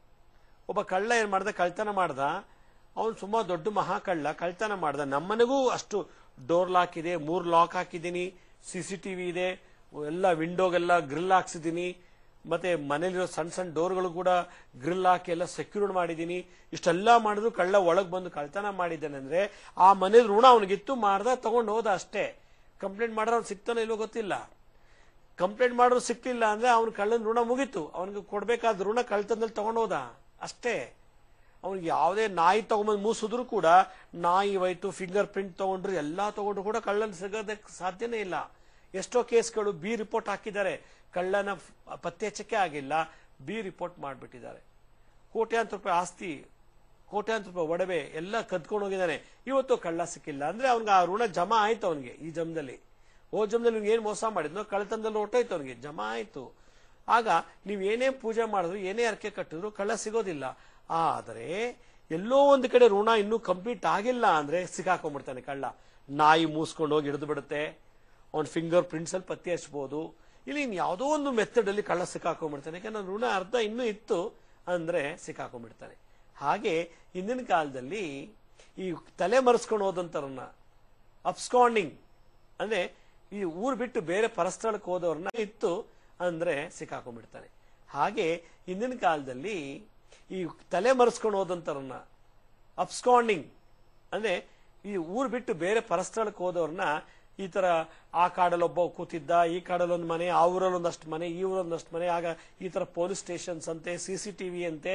ಒಬ್ಬ ಕಳ್ಳ ಏನ್ ಮಾಡ್ದ ಕಳ್ತನ ಮಾಡ್ದ ಅವನು ಸುಮಾರು ದೊಡ್ಡ ಮಹಾ ಕಳ್ಳ ಕಳ್ತನ ಮಾಡ್ದ ನಮ್ಮನೆಗೂ ಅಷ್ಟು ಡೋರ್ ಲಾಕ್ ಇದೆ ಮೂರ್ ಲಾಕ್ ಹಾಕಿದ್ದೀನಿ ಸಿ ಸಿ ಟಿವಿ ಇದೆ ಎಲ್ಲ ವಿಂಡೋಗೆಲ್ಲ ಗ್ರಿಲ್ ಹಾಕ್ಸಿದ್ದೀನಿ ಮತ್ತೆ ಮನೇಲಿರೋ ಸಣ್ಣ ಸಣ್ಣ ಡೋರ್ಗಳು ಕೂಡ ಗ್ರಿಲ್ ಹಾಕಿ ಎಲ್ಲ ಸೆಕ್ಯೂರ್ಡ್ ಮಾಡಿದ್ದೀನಿ ಇಷ್ಟೆಲ್ಲ ಮಾಡಿದ್ರು ಕಳ್ಳ ಒಳಗ್ ಬಂದು ಕಳ್ತನ ಮಾಡಿದ್ದಾನೆ ಅಂದ್ರೆ ಆ ಮನೇಲಿ ಋಣ ಅವನಿಗಿತ್ತು ಮಾಡ್ದ ತಗೊಂಡು ಹೋದ ಅಷ್ಟೇ ಕಂಪ್ಲೇಂಟ್ ಮಾಡ್ರೆ ಅವ್ನು ಸಿಗ್ತಾನೋ ಇಲ್ವೋ ಗೊತ್ತಿಲ್ಲ ಕಂಪ್ಲೇಂಟ್ ಮಾಡೋರು ಸಿಕ್ಲಿಲ್ಲ ಅಂದ್ರೆ ಅವ್ನ ಕಳ್ಳನ ಋಣ ಮುಗೀತು ಅವನಿಗೆ ಕೊಡ್ಬೇಕಾದ ಋಣ ಕಳ್ತನದಲ್ಲಿ ತಗೊಂಡು ಹೋದ ಅಷ್ಟೇ ಅವ್ನಿಗೆ ಯಾವುದೇ ನಾಯಿ ತಗೊಂಬಂದು ಮೂಸಿದ್ರು ಕೂಡ ನಾಯಿ ಹೋಯ್ತು ಫಿಂಗರ್ ಪ್ರಿಂಟ್ ತಗೊಂಡ್ರು ಎಲ್ಲಾ ತಗೊಂಡ್ರು ಕೂಡ ಕಳ್ಳನ ಸಿಗೋದಕ್ಕೆ ಸಾಧ್ಯನೇ ಇಲ್ಲ ಎಷ್ಟೋ ಕೇಸ್ಗಳು ಬಿ ರಿಪೋರ್ಟ್ ಹಾಕಿದ್ದಾರೆ ಕಳ್ಳನ ಫ್- ಪತ್ತೆ ಹಚ್ಚಕ್ಕೆ ಆಗಿಲ್ಲ ಬಿ ರಿಪೋರ್ಟ್ ಮಾಡಿಬಿಟ್ಟಿದ್ದಾರೆ ಕೋಟ್ಯಾಂತರ ರೂಪಾಯಿ ಆಸ್ತಿ ಕೋಟ್ಯಾಂತರ ರೂಪಾಯಿ ಒಡವೆ ಎಲ್ಲ ಕದ್ಕೊಂಡು ಹೋಗಿದ್ದಾನೆ ಇವತ್ತು ಕಳ್ಳ ಸಿಕ್ಕಿಲ್ಲ ಅಂದ್ರೆ ಅವ್ನಿಗೆ ಆ ಋಣ ಜಮಾ ಆಯ್ತು ಅವನಿಗೆ ಈ ಜಮದಲ್ಲಿ ಓ ಜಮದಲ್ಲಿ ಇವ್ನಿಗೆ ಏನ್ ಮೋಸ ಮಾಡಿದ್ನೋ ಕಳ್ತನದಲ್ಲಿ ಹೊಟ್ಟೋಯ್ತು ಅವನಿಗೆ ಜಮಾ ಆಯ್ತು ಆಗ ನೀವು ಏನೇ ಪೂಜೆ ಮಾಡಿದ್ರು ಏನೇ ಅರ್ಕೆ ಕಟ್ಟಿದ್ರು ಕಳ್ಳ ಸಿಗೋದಿಲ್ಲ ಆದರೆ ಎಲ್ಲೋ ಒಂದು ಕಡೆ ಋಣ ಇನ್ನೂ ಕಂಪ್ಲೀಟ್ ಆಗಿಲ್ಲ ಅಂದ್ರೆ ಸಿಕ್ಕಾಕೊಂಡ್ಬಿಡ್ತಾನೆ ಕಳ್ಳ ನಾಯಿ ಮೂಸ್ಕೊಂಡು ಹೋಗಿ ಹಿಡಿದು ಬಿಡುತ್ತೆ ಅವನ ಫಿಂಗರ್ ಪ್ರಿಂಟ್ಸ್ ಅಲ್ಲಿ ಪತ್ತೆ ಹಚ್ಬೋದು ಇಲ್ಲಿ ಇನ್ ಯಾವುದೋ ಒಂದು ಮೆಥಡ್ ಅಲ್ಲಿ ಕಳ್ಳ ಸಿಕ್ಕಾಕೊಂಡ್ಬಿಡ್ತಾನೆ ಯಾಕಂದ್ರೆ ಋಣ ಅರ್ಧ ಇನ್ನೂ ಇತ್ತು ಅಂದ್ರೆ ಸಿಕ್ಕಾಕೊಂಡ್ಬಿಡ್ತಾನೆ ಹಾಗೆ ಹಿಂದಿನ ಕಾಲದಲ್ಲಿ ಈ ತಲೆ ಮರೆಸ್ಕೊಂಡು ಹೋದಂತರನ್ನ ಅಬ್ಸ್ಕಾಂಡಿಂಗ್ ಅಂದ್ರೆ ಈ ಊರ್ ಬಿಟ್ಟು ಬೇರೆ ಪರಸ್ಥಳಕ್ಕೆ ಹೋದವ್ರನ್ನ ಇತ್ತು ಅಂದ್ರೆ ಸಿಕ್ಕಾಕೊಂಡ್ಬಿಡ್ತಾನೆ ಹಾಗೆ ಹಿಂದಿನ ಕಾಲದಲ್ಲಿ ಈ ತಲೆ ಮರೆಸ್ಕೊಂಡು ಹೋದಂತರನ್ನ ಅಬ್ಸ್ಕಾಂಡಿಂಗ್ ಅಂದ್ರೆ ಈ ಊರ್ ಬಿಟ್ಟು ಬೇರೆ ಪರಸ್ಥಳಕ್ಕೆ ಹೋದವ್ರನ್ನ ಈ ತರ ಆ ಕಾಡಲ್ಲಿ ಒಬ್ಬ ಕೂತಿದ್ದ ಈ ಕಾಡಲ್ಲಿ ಒಂದು ಮನೆ ಆ ಊರಲ್ಲಿ ಒಂದಷ್ಟು ಮನೆ ಈ ಊರಲ್ಲಿ ಒಂದಷ್ಟು ಮನೆ ಆಗ ಈ ತರ ಪೊಲೀಸ್ ಸ್ಟೇಷನ್ಸ್ ಅಂತೆ ಸಿ ಸಿ ಟಿವಿ ಅಂತೆ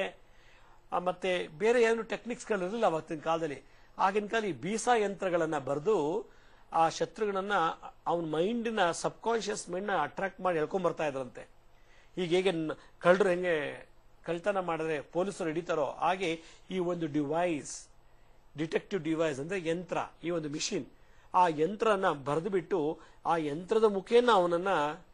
ಆ, ಮತ್ತೆ ಬೇರೆ ಏನು ಟೆಕ್ನಿಕ್ಸ್ ಇರಲಿಲ್ಲ ಅವತ್ತಿನ ಕಾಲದಲ್ಲಿ ಆಗಿನ ಕಾಲ ಈ ಬೀಸಾ ಯಂತ್ರಗಳನ್ನ ಬರೆದು ಆ ಶತ್ರುಗಳನ್ನ ಅವನ ಮೈಂಡಿನ ಸಬ್ ಕಾನ್ಶಿಯಸ್ ಮೈಂಡ್ ನ ಅಟ್ರಾಕ್ಟ್ ಮಾಡಿ ಎಳ್ಕೊಂಡ್ ಬರ್ತಾ ಇದ್ರಂತೆ ಈಗ ಹೇಗೆ ನ- ಕಳ್ಳರು ಹೆಂಗೆ ಕಳ್ತನ ಮಾಡಿದ್ರೆ ಪೊಲೀಸರು ಹಿಡಿತಾರೋ ಹಾಗೆ ಈ ಒಂದು ಡಿವೈಸ್ ಡಿಟೆಕ್ಟಿವ್ ಡಿವೈಸ್ ಅಂದ್ರೆ ಯಂತ್ರ ಈ ಒಂದು ಮಿಷಿನ್ ಆ ಯಂತ್ರನ ಬರೆದು ಬಿಟ್ಟು ಆ ಯಂತ್ರದ ಮುಖೇನ ಅವನನ್ನ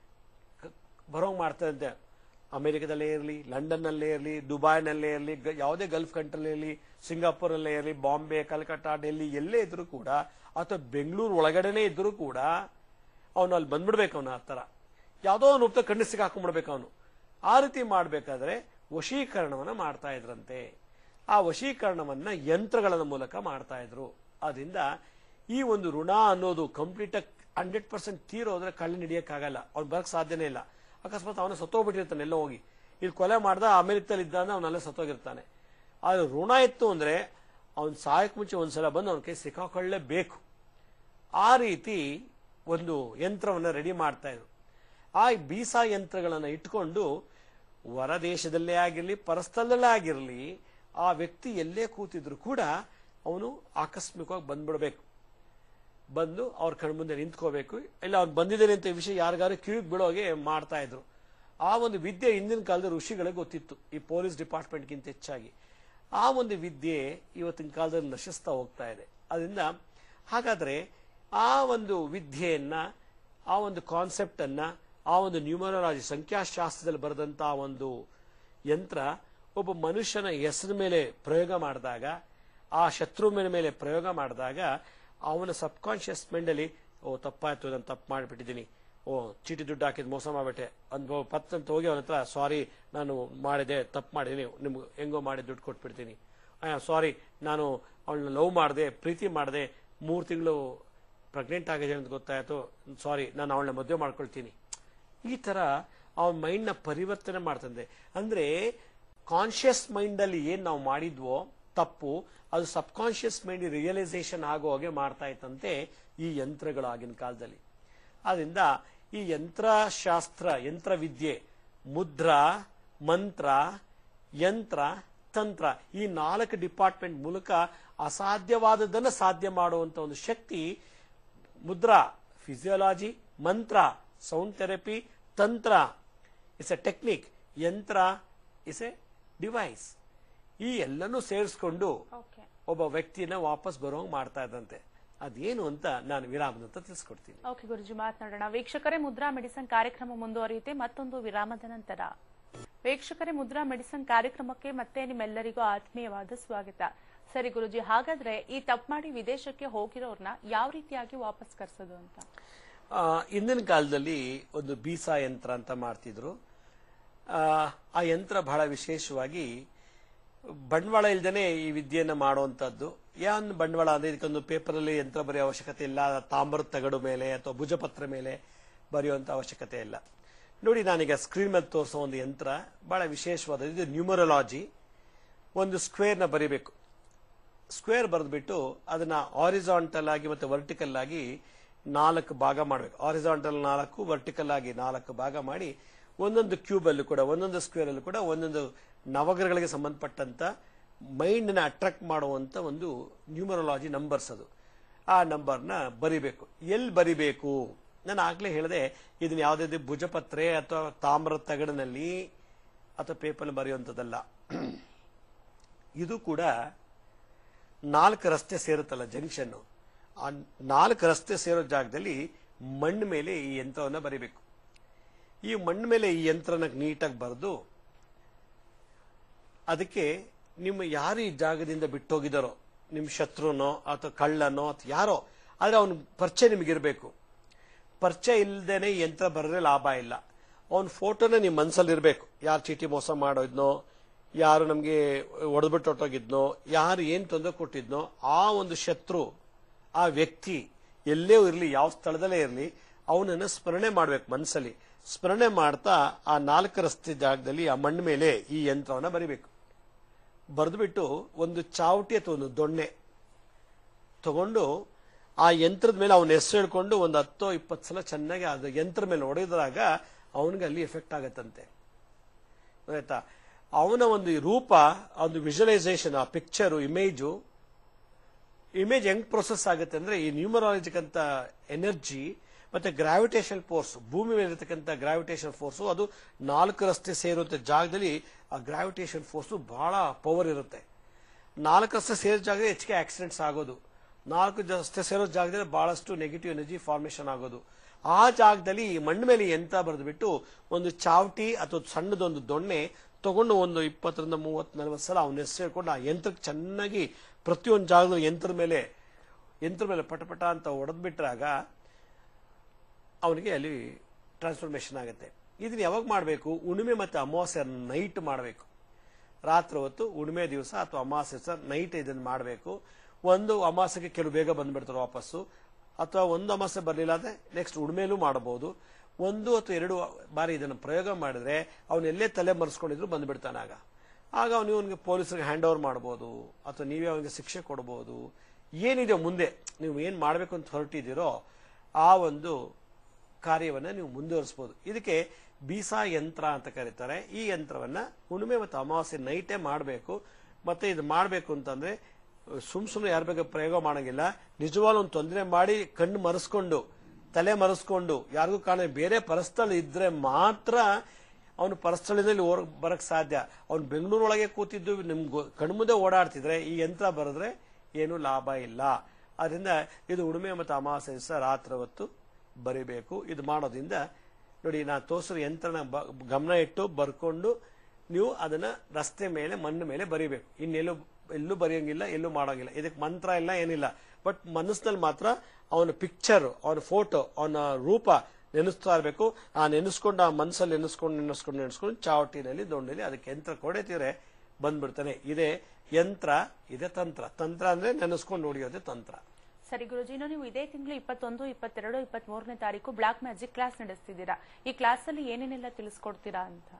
ಬರೋಂಗ್ ಮಾಡ್ತಾರಂತೆ ಅಮೆರಿಕದಲ್ಲೇ ಇರಲಿ ಲಂಡನ್ನಲ್ಲೇ ಇರಲಿ ದುಬೈನಲ್ಲೇ ಇರಲಿ ಯಾವುದೇ ಗಲ್ಫ್ ಕಂಟ್ರಿಲೇ ಇರಲಿ ಸಿಂಗಾಪುರಲ್ಲೇ ಇರಲಿ ಬಾಂಬೆ ಕಲ್ಕಟ್ಟ ಡೆಲ್ಲಿ ಎಲ್ಲೇ ಇದ್ರೂ ಕೂಡ ಅಥವಾ ಬೆಂಗಳೂರು ಒಳಗಡೆನೆ ಇದ್ರೂ ಕೂಡ ಅವನು ಅಲ್ಲಿ ಬಂದ್ಬಿಡ್ಬೇಕು ಅವನ ಆ ತರ ಯಾವುದೋ ಒಂದು ಉಪ್ತ ಕಣ್ಣು ಸಿಕ್ಕಾಕೊಂಡ್ಬಿಡ್ಬೇಕು ಅವನು ಆ ರೀತಿ ಮಾಡಬೇಕಾದ್ರೆ ವಶೀಕರಣವನ್ನ ಮಾಡ್ತಾ ಇದ್ರಂತೆ ಆ ವಶೀಕರಣವನ್ನ ಯಂತ್ರಗಳ ಮೂಲಕ ಮಾಡ್ತಾ ಇದ್ರು ಅದರಿಂದ ಈ ಒಂದು ಋಣ ಅನ್ನೋದು ಕಂಪ್ಲೀಟ್ ಹಂಡ್ರೆಡ್ ಪರ್ಸೆಂಟ್ ತೀರೋದ್ರೆ ಕಳ್ಳಿ ಹಿಡಿಯಕ್ಕಾಗಲ್ಲ ಅವ್ನು ಬರಕ್ ಸಾಧ್ಯನೇ ಇಲ್ಲ ಅಕಸ್ಮಾತ್ ಅವನ ಸತ್ತೋಗ್ಬಿಟ್ಟಿರ್ತಾನೆ ಎಲ್ಲೋ ಹೋಗಿ ಇಲ್ಲಿ ಕೊಲೆ ಮಾಡ್ದ ಅಮೆರಿಕದಲ್ಲಿ ಇದ್ದಾನೆ ಅವನಲ್ಲೇ ಸತ್ತೋಗಿರ್ತಾನೆ ಆದ್ರೆ ಋಣ ಇತ್ತು ಅಂದ್ರೆ ಅವ್ನ್ ಸಾಯಕ್ ಮುಂಚೆ ಒಂದ್ಸಲ ಬಂದು ಅವನ ಕೈ ಸಿಕ್ಕಾಕೊಳ್ಳೇಬೇಕು ಆ ರೀತಿ ಒಂದು ಯಂತ್ರವನ್ನ ರೆಡಿ ಮಾಡ್ತಾ ಇದ್ರು ಆ ಬೀಸಾ ಯಂತ್ರಗಳನ್ನ ಇಟ್ಕೊಂಡು ಹೊರ ದೇಶದಲ್ಲೇ ಆಗಿರ್ಲಿ ಪರಸ್ಥಳದಲ್ಲೇ ಆಗಿರ್ಲಿ ಆ ವ್ಯಕ್ತಿ ಎಲ್ಲೇ ಕೂತಿದ್ರು ಕೂಡ ಅವನು ಆಕಸ್ಮಿಕವಾಗಿ ಬಂದ್ಬಿಡ್ಬೇಕು ಬಂದು ಅವ್ರ ಕಣ್ಮುಂದೆ ನಿಂತ್ಕೋಬೇಕು ಇಲ್ಲ ಅವ್ನು ಬಂದಿದ್ದೇನೆ ಅಂತ ಈ ವಿಷಯ ಯಾರಿಗಾರು ಕಿವಿಗೆ ಬೀಳೋಗೆ ಮಾಡ್ತಾ ಇದ್ರು ಆ ಒಂದು ವಿದ್ಯೆ ಹಿಂದಿನ ಕಾಲದ ಋಷಿಗಳಿಗೆ ಗೊತ್ತಿತ್ತು ಈ ಪೊಲೀಸ್ ಡಿಪಾರ್ಟ್ಮೆಂಟ್ಗಿಂತ ಹೆಚ್ಚಾಗಿ ಆ ಒಂದು ವಿದ್ಯೆ ಇವತ್ತಿನ ಕಾಲದಲ್ಲಿ ನಶಿಸ್ತಾ ಹೋಗ್ತಾ ಇದೆ ಅದರಿಂದ ಹಾಗಾದ್ರೆ ಆ ಒಂದು ವಿದ್ಯೆಯನ್ನ ಆ ಒಂದು ಕಾನ್ಸೆಪ್ಟ್ ಅನ್ನ ಆ ಒಂದು ನ್ಯೂಮರಾಲಜಿ ಸಂಖ್ಯಾಶಾಸ್ತ್ರದಲ್ಲಿ ಬರೆದಂತ ಒಂದು ಯಂತ್ರ ಒಬ್ಬ ಮನುಷ್ಯನ ಹೆಸರ ಮೇಲೆ ಪ್ರಯೋಗ ಮಾಡಿದಾಗ ಆ ಶತ್ರುವಿನ ಮೇಲೆ ಪ್ರಯೋಗ ಮಾಡಿದಾಗ ಅವನ ಸಬ್ ಕಾನ್ಶಿಯಸ್ ಮೈಂಡಲ್ಲಿ ಓ ತಪ್ಪಾಯ್ತು ನಾನು ತಪ್ಪು ಮಾಡಿಬಿಟ್ಟಿದ್ದೀನಿ ಓ ಚೀಟಿ ದುಡ್ಡು ಹಾಕಿದ್ ಮೋಸ ಮಾಡ್ಬಿಟ್ಟೆ ಅಂದ್ ಪತ್ ಅಂತ ಹೋಗಿ ಅವನ ಹತ್ರ ಸಾರಿ ನಾನು ಮಾಡಿದೆ ತಪ್ಪು ಮಾಡಿದ್ದೀನಿ ನಿಮ್ಗೆ ಹೆಂಗೋ ಮಾಡಿ ದುಡ್ಡು ಕೊಟ್ಬಿಡ್ತೀನಿ ಸಾರಿ ನಾನು ಅವಳನ್ನ ಲವ್ ಮಾಡಿದೆ ಪ್ರೀತಿ ಮಾಡಿದೆ ಮೂರು ತಿಂಗಳು ಪ್ರೆಗ್ನೆಂಟ್ ಆಗಿದೆ ಅಂತ ಗೊತ್ತಾಯ್ತು ಸಾರಿ ನಾನು ಅವಳನ್ನ ಮದುವೆ ಮಾಡ್ಕೊಳ್ತೀನಿ ಈ ತರ ಅವನ ಮೈಂಡ್ ನ ಪರಿವರ್ತನೆ ಮಾಡ್ತಂದೆ ಅಂದ್ರೆ ಕಾನ್ಶಿಯಸ್ ಮೈಂಡ್ ಅಲ್ಲಿ ಏನ್ ನಾವು ಮಾಡಿದ್ವೋ ತಪ್ಪು ಅದು ಸಬ್ ಕಾನ್ಶಿಯಸ್ ಮೈಂಡ್ ರಿಯಲೈಸೇಷನ್ ಆಗೋ ಹಾಗೆ ಮಾಡ್ತಾ ಇತ್ತಂತೆ ಈ ಯಂತ್ರಗಳು ಆಗಿನ ಕಾಲದಲ್ಲಿ ಆದ್ರಿಂದ ಈ ಯಂತ್ರಶಾಸ್ತ್ರ ಯಂತ್ರವಿದ್ಯೆ ಮುದ್ರಾ ಮಂತ್ರ ಯಂತ್ರ ತಂತ್ರ ಈ ನಾಲ್ಕು ಡಿಪಾರ್ಟ್ಮೆಂಟ್ ಮೂಲಕ ಅಸಾಧ್ಯವಾದದನ್ನ ಸಾಧ್ಯ ಮಾಡುವಂತ ಒಂದು ಶಕ್ತಿ mudra physiology mantra sound therapy tantra is a technique yantra is a device ಈ ಎಲ್ಲನೂ ಸೇರಿಸ್ಕೊಂಡು ಓಕೆ ಒಬ್ಬ ವ್ಯಕ್ತಿನ ವಾಪಸ್ ಬರೋಂಗ್ ಮಾಡ್ತಾ ಇದ್ದಂತೆ ಅದೇನು ಅಂತ ನಾನು ವಿರಾಮದ ಅಂತ ತಿಳಿಸ್ಕೊಡ್ತೀನಿ ಓಕೆ ಗುರುಜಿ ಮಾತನಾಡೋಣ ವೀಕ್ಷಕರೇ ಮುದ್ರಾ ಮೆಡಿಸನ್ ಕಾರ್ಯಕ್ರಮ ಮುಂದುವರಿಯುತ್ತೆ ಮತ್ತೊಂದು ವಿರಾಮದ ನಂತರ ವೀಕ್ಷಕರೇ ಮುದ್ರಾ ಮೆಡಿಸನ್ ಕಾರ್ಯಕ್ರಮಕ್ಕೆ ಮತ್ತೆ ನಿಮ್ಮೆಲ್ಲರಿಗೂ ಆತ್ಮೀಯವಾದ ಸ್ವಾಗತ ಸರಿ ಗುರುಜಿ ಹಾಗಾದ್ರೆ ಈ ತಪ್ಪು ಮಾಡಿ ವಿದೇಶಕ್ಕೆ ಹೋಗಿರೋರ್ನ ಯಾವ ರೀತಿಯಾಗಿ ವಾಪಸ್ ಕರ್ಸೋದು ಅಂತ ಆ, ಹಿಂದಿನ ಕಾಲದಲ್ಲಿ ಒಂದು ಬೀಸಾ ಯಂತ್ರ ಅಂತ ಮಾಡ್ತಿದ್ರು ಆ, ಆ ಯಂತ್ರ ಬಹಳ ವಿಶೇಷವಾಗಿ ಬಂಡವಾಳ ಇಲ್ದೇನೆ ಈ ವಿದ್ಯೆಯನ್ನ ಮಾಡುವಂತದ್ದು ಯಾನ್ ಬಂಡವಾಳ ಅಂದ್ರೆ ಇದಕ್ಕೊಂದು ಪೇಪರಲ್ಲಿ ಯಂತ್ರ ಬರೆಯೋ ಅವಶ್ಯಕತೆ ಇಲ್ಲ ತಾಮ್ರದ ತಗಡು ಮೇಲೆ ಅಥವಾ ಭುಜಪತ್ರ ಮೇಲೆ ಬರೆಯುವಂತ ಅವಶ್ಯಕತೆ ಇಲ್ಲ ನೋಡಿ ನಾನೀಗ ಸ್ಕ್ರೀನ್ ಮೇಲೆ ತೋರಿಸೋ ಒಂದು ಯಂತ್ರ ಬಹಳ ವಿಶೇಷವಾದ ಇದು ನ್ಯೂಮರಲಾಜಿ ಒಂದು ಸ್ಕ್ವೇರ್ನ ಬರಿಬೇಕು ಸ್ಕ್ವೇರ್ ಬರೆದ್ಬಿಟ್ಟು ಅದನ್ನ ಆರಿಜಾಂಟಲ್ ಆಗಿ ಮತ್ತೆ ವರ್ಟಿಕಲ್ ಆಗಿ ನಾಲ್ಕು ಭಾಗ ಮಾಡಬೇಕು ಆರಿಜಾಂಟಲ್ ನಾಲ್ಕು ವರ್ಟಿಕಲ್ ಆಗಿ ನಾಲ್ಕು ಭಾಗ ಮಾಡಿ ಒಂದೊಂದು ಕ್ಯೂಬ್ ಅಲ್ಲೂ ಕೂಡ ಒಂದೊಂದು ಸ್ಕ್ವೇರ್ ಅಲ್ಲೂ ಕೂಡ ಒಂದೊಂದು ನವಗ್ರಹಗಳಿಗೆ ಸಂಬಂಧಪಟ್ಟಂತ ಮೈಂಡ್ ನ ಅಟ್ರಾಕ್ಟ್ ಮಾಡುವಂತ ಒಂದು ನ್ಯೂಮರಲಾಜಿ ನಂಬರ್ಸ್ ಅದು ಆ ನಂಬರ್ನ ಬರಿಬೇಕು ಎಲ್ಲಿ ಬರಿಬೇಕು ನಾನು ಆಗ್ಲೇ ಹೇಳಿದೆ ಇದನ್ನ ಯಾವುದೇ ಭುಜಪತ್ರೆ ಅಥವಾ ತಾಮ್ರ ತಗಡಿನಲ್ಲಿ ಅಥವಾ ಪೇಪರ್ ಬರೆಯುವಂಥದ್ದಲ್ಲ ಇದು ಕೂಡ ನಾಲ್ಕು ರಸ್ತೆ ಸೇರುತ್ತಲ್ಲ ಜಂಕ್ಷನ್ ಆ ನಾಲ್ಕು ರಸ್ತೆ ಸೇರೋ ಜಾಗದಲ್ಲಿ ಮಣ್ಣು ಮೇಲೆ ಈ ಯಂತ್ರವನ್ನ ಬರಿಬೇಕು ಈ ಮಣ್ಣು ಮೇಲೆ ಈ ಯಂತ್ರನ ನೀಟಾಗಿ ಬರೆದು ಅದಕ್ಕೆ ನಿಮ್ಮ ಯಾರು ಈ ಜಾಗದಿಂದ ಬಿಟ್ಟೋಗಿದಾರೋ ನಿಮ್ಮ ಶತ್ರುನೋ ಅಥವಾ ಕಳ್ಳನೋ ಅಥವಾ ಯಾರೋ ಆದ್ರೆ ಅವನ ಪರಿಚಯ ನಿಮಗಿರ್ಬೇಕು ಪರಿಚಯ ಇಲ್ಲದೇನೆ ಈ ಯಂತ್ರ ಬರೆದ್ರೆ ಲಾಭ ಇಲ್ಲ ಅವನ ಫೋಟೋನ ನಿಮ್ಮ ಮನಸ್ಸಲ್ಲಿ ಇರಬೇಕು ಯಾರು ಚೀಟಿ ಮೋಸ ಮಾಡೋದ್ನೋ ಯಾರು ನಮಗೆ ಒಡೆದ್ಬಿಟ್ಟು ಹೊಟ್ಟೋಗಿದ್ನೋ ಯಾರು ಏನ್ ತೊಂದರೆ ಕೊಟ್ಟಿದ್ನೋ ಆ ಒಂದು ಶತ್ರು ಆ ವ್ಯಕ್ತಿ ಎಲ್ಲೇ ಇರಲಿ ಯಾವ ಸ್ಥಳದಲ್ಲೇ ಇರಲಿ ಅವನನ್ನ ಸ್ಮರಣೆ ಮಾಡ್ಬೇಕು ಮನಸ್ಸಲ್ಲಿ ಸ್ಮರಣೆ ಮಾಡ್ತಾ ಆ ನಾಲ್ಕು ರಸ್ತೆ ಜಾಗದಲ್ಲಿ ಆ ಮಣ್ಣು ಮೇಲೆ ಈ ಯಂತ್ರವನ್ನ ಬರಿಬೇಕು ಬರೆದ್ಬಿಟ್ಟು ಒಂದು ಚಾವಟಿ ಅಥವಾ ಒಂದು ದೊಣ್ಣೆ ತಗೊಂಡು ಆ ಯಂತ್ರದ ಮೇಲೆ ಅವನ ಹೆಸರು ಹೇಳ್ಕೊಂಡು ಒಂದು ಹತ್ತೋ ಇಪ್ಪತ್ತು ಸಲ ಚೆನ್ನಾಗಿ ಅದು ಯಂತ್ರ ಮೇಲೆ ಹೊಡೆದಾಗ ಅವನಿಗೆ ಅಲ್ಲಿ ಎಫೆಕ್ಟ್ ಆಗತ್ತಂತೆ ಆಯ್ತಾ ಅವನ ಒಂದು ರೂಪ ಒಂದು ವಿಜುವಲೈಸೇಷನ್ ಆ ಪಿಕ್ಚರು ಇಮೇಜು ಇಮೇಜ್ ಹೆಂಗ್ ಪ್ರೊಸೆಸ್ ಆಗುತ್ತೆ ಅಂದ್ರೆ ಈ ನ್ಯೂಮರಾಲಜಿಕ್ ಅಂತ ಎನರ್ಜಿ ಮತ್ತೆ ಗ್ರಾವಿಟೇಷನ್ ಫೋರ್ಸ್ ಭೂಮಿ ಮೇಲೆ ಇರತಕ್ಕಂಥ ಗ್ರಾವಿಟೇಷನ್ ಫೋರ್ಸ್ ಅದು ನಾಲ್ಕು ರಸ್ತೆ ಸೇರುವಂತ ಜಾಗದಲ್ಲಿ ಆ ಗ್ರಾವಿಟೇಷನ್ ಫೋರ್ಸ್ ಬಹಳ ಪವರ್ ಇರುತ್ತೆ ನಾಲ್ಕು ರಸ್ತೆ ಸೇರೋ ಜಾಗದಲ್ಲಿ ಹೆಚ್ಚಿಗೆ ಆಕ್ಸಿಡೆಂಟ್ಸ್ ಆಗೋದು ನಾಲ್ಕು ರಸ್ತೆ ಸೇರೋ ಜಾಗದಲ್ಲಿ ಬಹಳಷ್ಟು ನೆಗೆಟಿವ್ ಎನರ್ಜಿ ಫಾರ್ಮೇಶನ್ ಆಗೋದು ಆ ಜಾಗದಲ್ಲಿ ಈ ಮಣ್ಣು ಮೇಲೆ ಎಂತ ಬರೆದ್ಬಿಟ್ಟು ಒಂದು ಚಾವಟಿ ಅಥವಾ ಸಣ್ಣದೊಂದು ದೊಣ್ಣೆ ತಗೊಂಡು ಒಂದು ಇಪ್ಪತ್ತರಿಂದ ಮೂವತ್ತು ನಲವತ್ತು ಸಲ ಅವನ ಹೆಸರು ಹೇಳ್ಕೊಂಡು ಆ ಯಂತ್ರಕ್ಕೆ ಚೆನ್ನಾಗಿ ಪ್ರತಿಯೊಂದು ಜಾಗದ ಯಂತ್ರದ ಮೇಲೆ ಯಂತ್ರ ಮೇಲೆ ಪಟಪಟ ಅಂತ ಹೊಡೆದ್ಬಿಟ್ರಾಗ ಅವನಿಗೆ ಅಲ್ಲಿ ಟ್ರಾನ್ಸ್ಫಾರ್ಮೇಶನ್ ಆಗುತ್ತೆ ಇದನ್ನ ಯಾವಾಗ ಮಾಡಬೇಕು ಉಣಿಮೆ ಮತ್ತು ಅಮಾವಾಸ್ಯೆ ನೈಟ್ ಮಾಡಬೇಕು ರಾತ್ರಿ ಹೊತ್ತು ಉಣಿಮೆ ದಿವಸ ಅಥವಾ ಅಮಾವಾಸ್ಯೆ ದಿವಸ ನೈಟ್ ಇದನ್ನು ಮಾಡಬೇಕು ಒಂದು ಅಮಾವಾಸ್ಯೆಗೆ ಕೆಲವು ಬೇಗ ಬಂದ್ಬಿಡ್ತಾರೆ ವಾಪಸ್ಸು ಅಥವಾ ಒಂದು ಅಮಾವಾಸ್ಯೆ ಬರಲಿಲ್ಲ ಅಂದ್ರೆ ನೆಕ್ಸ್ಟ್ ಉಣ್ಮೇಲೂ ಮಾಡಬಹುದು ಒಂದು ಅಥವಾ ಎರಡು ಬಾರಿ ಇದನ್ನು ಪ್ರಯೋಗ ಮಾಡಿದ್ರೆ ಅವನು ಎಲ್ಲೇ ತಲೆ ಮರೆಸ್ಕೊಂಡಿದ್ರು ಬಂದ್ಬಿಡ್ತಾನೆ ಆಗ ಆಗ ಅವನು ಇವನಿಗೆ ಪೊಲೀಸರಿಗೆ ಹ್ಯಾಂಡ್ ಓವರ್ ಮಾಡಬಹುದು ಅಥವಾ ನೀವೇ ಅವನಿಗೆ ಶಿಕ್ಷೆ ಕೊಡಬಹುದು ಏನಿದೆ ಮುಂದೆ ನೀವು ಏನ್ ಮಾಡಬೇಕು ಅಂತ ಹೊರಟಿದ್ದೀರೋ ಆ ಒಂದು ಕಾರ್ಯವನ್ನ ನೀವು ಮುಂದುವರಿಸಬಹುದು ಇದಕ್ಕೆ ಬೀಸಾ ಯಂತ್ರ ಅಂತ ಕರೀತಾರೆ ಈ ಯಂತ್ರವನ್ನ ಹುಣ್ಣಿಮೆ ಮತ್ತು ಅಮಾವಾಸ್ಯೆ ನೈಟೇ ಮಾಡಬೇಕು ಮತ್ತೆ ಇದು ಮಾಡಬೇಕು ಅಂತಂದ್ರೆ ಸುಮ್ ಸುಮ್ಮನೆ ಯಾರ ಬಗ್ಗೆ ಪ್ರಯೋಗ ಮಾಡಂಗಿಲ್ಲ ನಿಜವಾಗ್ಲೂ ಒಂದು ತೊಂದರೆ ಮಾಡಿ ಕಣ್ಣು ಮರೆಸ್ಕೊಂಡು ತಲೆ ಮರೆಸ್ಕೊಂಡು ಯಾರಿಗೂ ಕಾಣ ಬೇರೆ ಪರಸ್ಥಳ ಇದ್ರೆ ಮಾತ್ರ ಅವನು ಪರಸ್ಥಳದಲ್ಲಿ ಓರ್ ಬರಕ್ ಸಾಧ್ಯ ಅವ್ನು ಬೆಂಗಳೂರೊಳಗೆ ಕೂತಿದ್ದು ನಿಮ್ಗೆ ಕಣ್ಮುಂದೆ ಓಡಾಡ್ತಿದ್ರೆ ಈ ಯಂತ್ರ ಬರೆದ್ರೆ ಏನು ಲಾಭ ಇಲ್ಲ ಅದರಿಂದ ಇದು ಉಳುಮೆ ಮತ್ತು ಅಮಾವಾಸ್ಯೆ ದಿವಸ ರಾತ್ರಿ ಹೊತ್ತು ಬರಿಬೇಕು ಇದು ಮಾಡೋದ್ರಿಂದ ನೋಡಿ ನಾನು ತೋರಿಸಿರೋ ಯಂತ್ರನ ಬ- ಗಮನ ಇಟ್ಟು ಬರ್ಕೊಂಡು ನೀವು ಅದನ್ನ ರಸ್ತೆ ಮೇಲೆ ಮಣ್ಣು ಮೇಲೆ ಬರಿಬೇಕು ಇನ್ನೆಲ್ಲೂ ಎಲ್ಲೂ ಬರೆಯಂಗಿಲ್ಲ ಎಲ್ಲೂ ಮಾಡೋಂಗಿಲ್ಲ ಇದಕ್ಕೆ ಮಂತ್ರ ಇಲ್ಲ ಏನಿಲ್ಲ ಬಟ್ ಮನಸ್ಸಿನಲ್ಲಿ ಮಾತ್ರ ಅವನ ಪಿಕ್ಚರ್ ಅವನ ಫೋಟೋ ಅವನ ರೂಪ ನೆನೆಸ್ತಾ ಇರಬೇಕು ಆ ನೆನೆಸ್ಕೊಂಡು ಆ ಮನಸ್ಸಲ್ಲಿ ನೆನೆಸ್ಕೊಂಡು ನೆನೆಸ್ಕೊಂಡು ನೆನೆಸ್ಕೊಂಡು ಚಾವಟಿನಲ್ಲಿ ದೊಣ್ಣೆಲಿ ಅದಕ್ಕೆ ಯಂತ್ರ ಕೊಡೆತಿದ್ರೆ ಬಂದ್ಬಿಡ್ತಾನೆ ಇದೇ ಯಂತ್ರ ಇದೆ ತಂತ್ರ ತಂತ್ರ ಅಂದ್ರೆ ನೆನೆಸ್ಕೊಂಡು ಹೊಡಿಯೋದೇ ತಂತ್ರ ಸರಿ ಗುರುಜಿ ಇನ್ನು ನೀವು ಇದೇ ತಿಂಗಳು ಇಪ್ಪತ್ತೊಂದು ಇಪ್ಪತ್ತೆರಡು ಇಪ್ಪತ್ತ್ ಮೂರನೇ ತಾರೀಕು ಬ್ಲಾಕ್ ಮ್ಯಾಜಿಕ್ ಕ್ಲಾಸ್ ನಡೆಸ್ತಿದ್ದೀರಾ ಈ ಕ್ಲಾಸ್ ಅಲ್ಲಿ ಏನೇನೆಲ್ಲ ತಿಳಿಸ್ಕೊಡ್ತೀರಾ ಅಂತ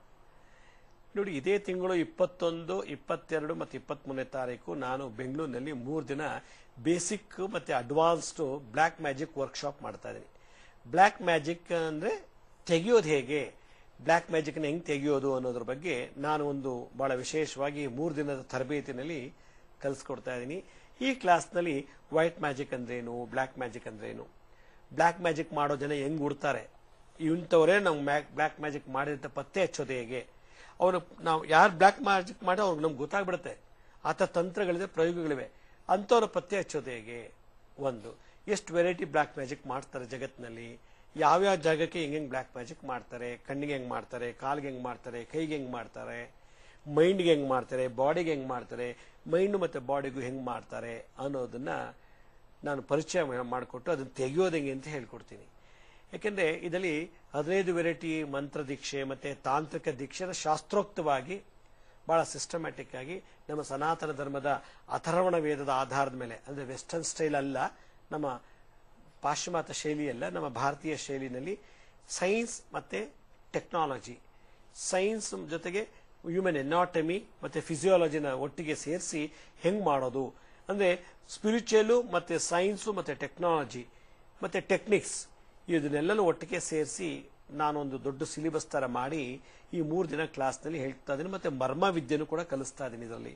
ನೋಡಿ ಇದೇ ತಿಂಗಳು ಇಪ್ಪತ್ತೊಂದು ಇಪ್ಪತ್ತೆರಡು ಮತ್ತು ಇಪ್ಪತ್ಮೂರನೇ ತಾರೀಕು ನಾನು ಬೆಂಗಳೂರಿನಲ್ಲಿ ಮೂರು ದಿನ ಬೇಸಿಕ್ ಮತ್ತೆ ಅಡ್ವಾನ್ಸ್ಡ್ ಬ್ಲ್ಯಾಕ್ ಮ್ಯಾಜಿಕ್ ವರ್ಕ್ಶಾಪ್ ಮಾಡ್ತಾ ಇದ್ದೀನಿ ಬ್ಲ್ಯಾಕ್ ಮ್ಯಾಜಿಕ್ ಅಂದ್ರೆ ತೆಗೆಯೋದು ಹೇಗೆ ಬ್ಲ್ಯಾಕ್ ಮ್ಯಾಜಿಕ್ ಹೆಂಗ್ ತೆಗೆಯೋದು ಅನ್ನೋದ್ರ ಬಗ್ಗೆ ನಾನು ಒಂದು ಬಹಳ ವಿಶೇಷವಾಗಿ ಮೂರು ದಿನದ ತರಬೇತಿನಲ್ಲಿ ಕಲಿಸ್ಕೊಡ್ತಾ ಇದ್ದೀನಿ ಈ ಕ್ಲಾಸ್ನಲ್ಲಿ ವೈಟ್ ಮ್ಯಾಜಿಕ್ ಅಂದ್ರೇನು ಬ್ಲ್ಯಾಕ್ ಮ್ಯಾಜಿಕ್ ಅಂದ್ರೇನು ಬ್ಲ್ಯಾಕ್ ಮ್ಯಾಜಿಕ್ ಮಾಡೋ ಜನ ಹೆಂಗ್ ಉಡ್ತಾರೆ ಇಂಥವರೇ ನಾವು ಬ್ಲ್ಯಾಕ್ ಮ್ಯಾಜಿಕ್ ಮಾಡಿದಂತ ಪತ್ತೆ ಹಚ್ಚೋದು ಹೇಗೆ ಅವನು ನಾವು ಯಾರು ಬ್ಲ್ಯಾಕ್ ಮ್ಯಾಜಿಕ್ ಮಾಡಿ ಅವ್ರಿಗೆ ನಮ್ಗೆ ಗೊತ್ತಾಗ್ಬಿಡುತ್ತೆ ಆತ ತಂತ್ರಗಳಿದೆ ಪ್ರಯೋಗಗಳಿವೆ ಅಂಥವ್ರ ಪತ್ತೆ ಹಚ್ಚೋದು ಹೇಗೆ ಒಂದು ಎಷ್ಟು ವೆರೈಟಿ ಬ್ಲ್ಯಾಕ್ ಮ್ಯಾಜಿಕ್ ಮಾಡ್ತಾರೆ ಜಗತ್ತಿನಲ್ಲಿ ಯಾವ್ಯಾವ ಜಾಗಕ್ಕೆ ಹೆಂಗೆ ಬ್ಲ್ಯಾಕ್ ಮ್ಯಾಜಿಕ್ ಮಾಡ್ತಾರೆ ಕಣ್ಣಿಗೆ ಹೆಂಗ್ ಮಾಡ್ತಾರೆ ಕಾಲಿಗೆ ಹೆಂಗ್ ಮಾಡ್ತಾರೆ ಕೈಗೆ ಹೆಂಗ್ ಮಾಡ್ತಾರೆ ಮೈಂಡ್ಗೆ ಹೆಂಗ್ ಮಾಡ್ತಾರೆ ಬಾಡಿಗೆ ಹೆಂಗ್ ಮಾಡ್ತಾರೆ ಮೈಂಡ್ ಮತ್ತೆ ಬಾಡಿಗೂ ಹೆಂಗ್ ಮಾಡ್ತಾರೆ ಅನ್ನೋದನ್ನ ನಾನು ಪರಿಚಯ ಮಾಡಿಕೊಟ್ಟು ಅದನ್ನ ತೆಗೆಯೋದು ಹೆಂಗೆ ಅಂತ ಹೇಳ್ಕೊಡ್ತೀನಿ ಯಾಕೆಂದ್ರೆ ಇದರಲ್ಲಿ ಹದಿನೈದು ವೆರೈಟಿ ಮಂತ್ರ ದೀಕ್ಷೆ ಮತ್ತೆ ತಾಂತ್ರಿಕ ದೀಕ್ಷೆ ಶಾಸ್ತ್ರೋಕ್ತವಾಗಿ ಬಹಳ ಸಿಸ್ಟಮ್ಯಾಟಿಕ್ ಆಗಿ ನಮ್ಮ ಸನಾತನ ಧರ್ಮದ ಅಥರ್ವಣ ವೇದದ ಆಧಾರದ ಮೇಲೆ ಅಂದ್ರೆ ವೆಸ್ಟರ್ನ್ ಸ್ಟೈಲ್ ಅಲ್ಲ ನಮ್ಮ ಪಾಶ್ಚಿಮಾತ್ಯ ಶೈಲಿಯಲ್ಲ ನಮ್ಮ ಭಾರತೀಯ ಶೈಲಿನಲ್ಲಿ ಸೈನ್ಸ್ ಮತ್ತೆ ಟೆಕ್ನಾಲಜಿ ಸೈನ್ಸ್ ಜೊತೆಗೆ ಹ್ಯೂಮನ್ ಎನಾಟಮಿ ಮತ್ತೆ ಫಿಸಿಯಾಲಜಿನ ಒಟ್ಟಿಗೆ ಸೇರಿಸಿ ಹೆಂಗ್ ಮಾಡೋದು ಅಂದ್ರೆ ಸ್ಪಿರಿಚುವಲ್ ಮತ್ತೆ ಸೈನ್ಸ್ ಮತ್ತೆ ಟೆಕ್ನಾಲಜಿ ಮತ್ತೆ ಟೆಕ್ನಿಕ್ಸ್ ಇದನ್ನೆಲ್ಲನೂ ಒಟ್ಟಿಗೆ ಸೇರಿಸಿ ನಾನೊಂದು ದೊಡ್ಡ ಸಿಲಿಬಸ್ ತರ ಮಾಡಿ ಈ ಮೂರು ದಿನ ಕ್ಲಾಸ್ನಲ್ಲಿ ಹೇಳ್ತಾ ಇದ್ದೀನಿ ಮತ್ತೆ ಮರ್ಮ ವಿದ್ಯೆನೂ ಕೂಡ ಕಲಿಸ್ತಾ ಇದ್ದೀನಿ ಇದರಲ್ಲಿ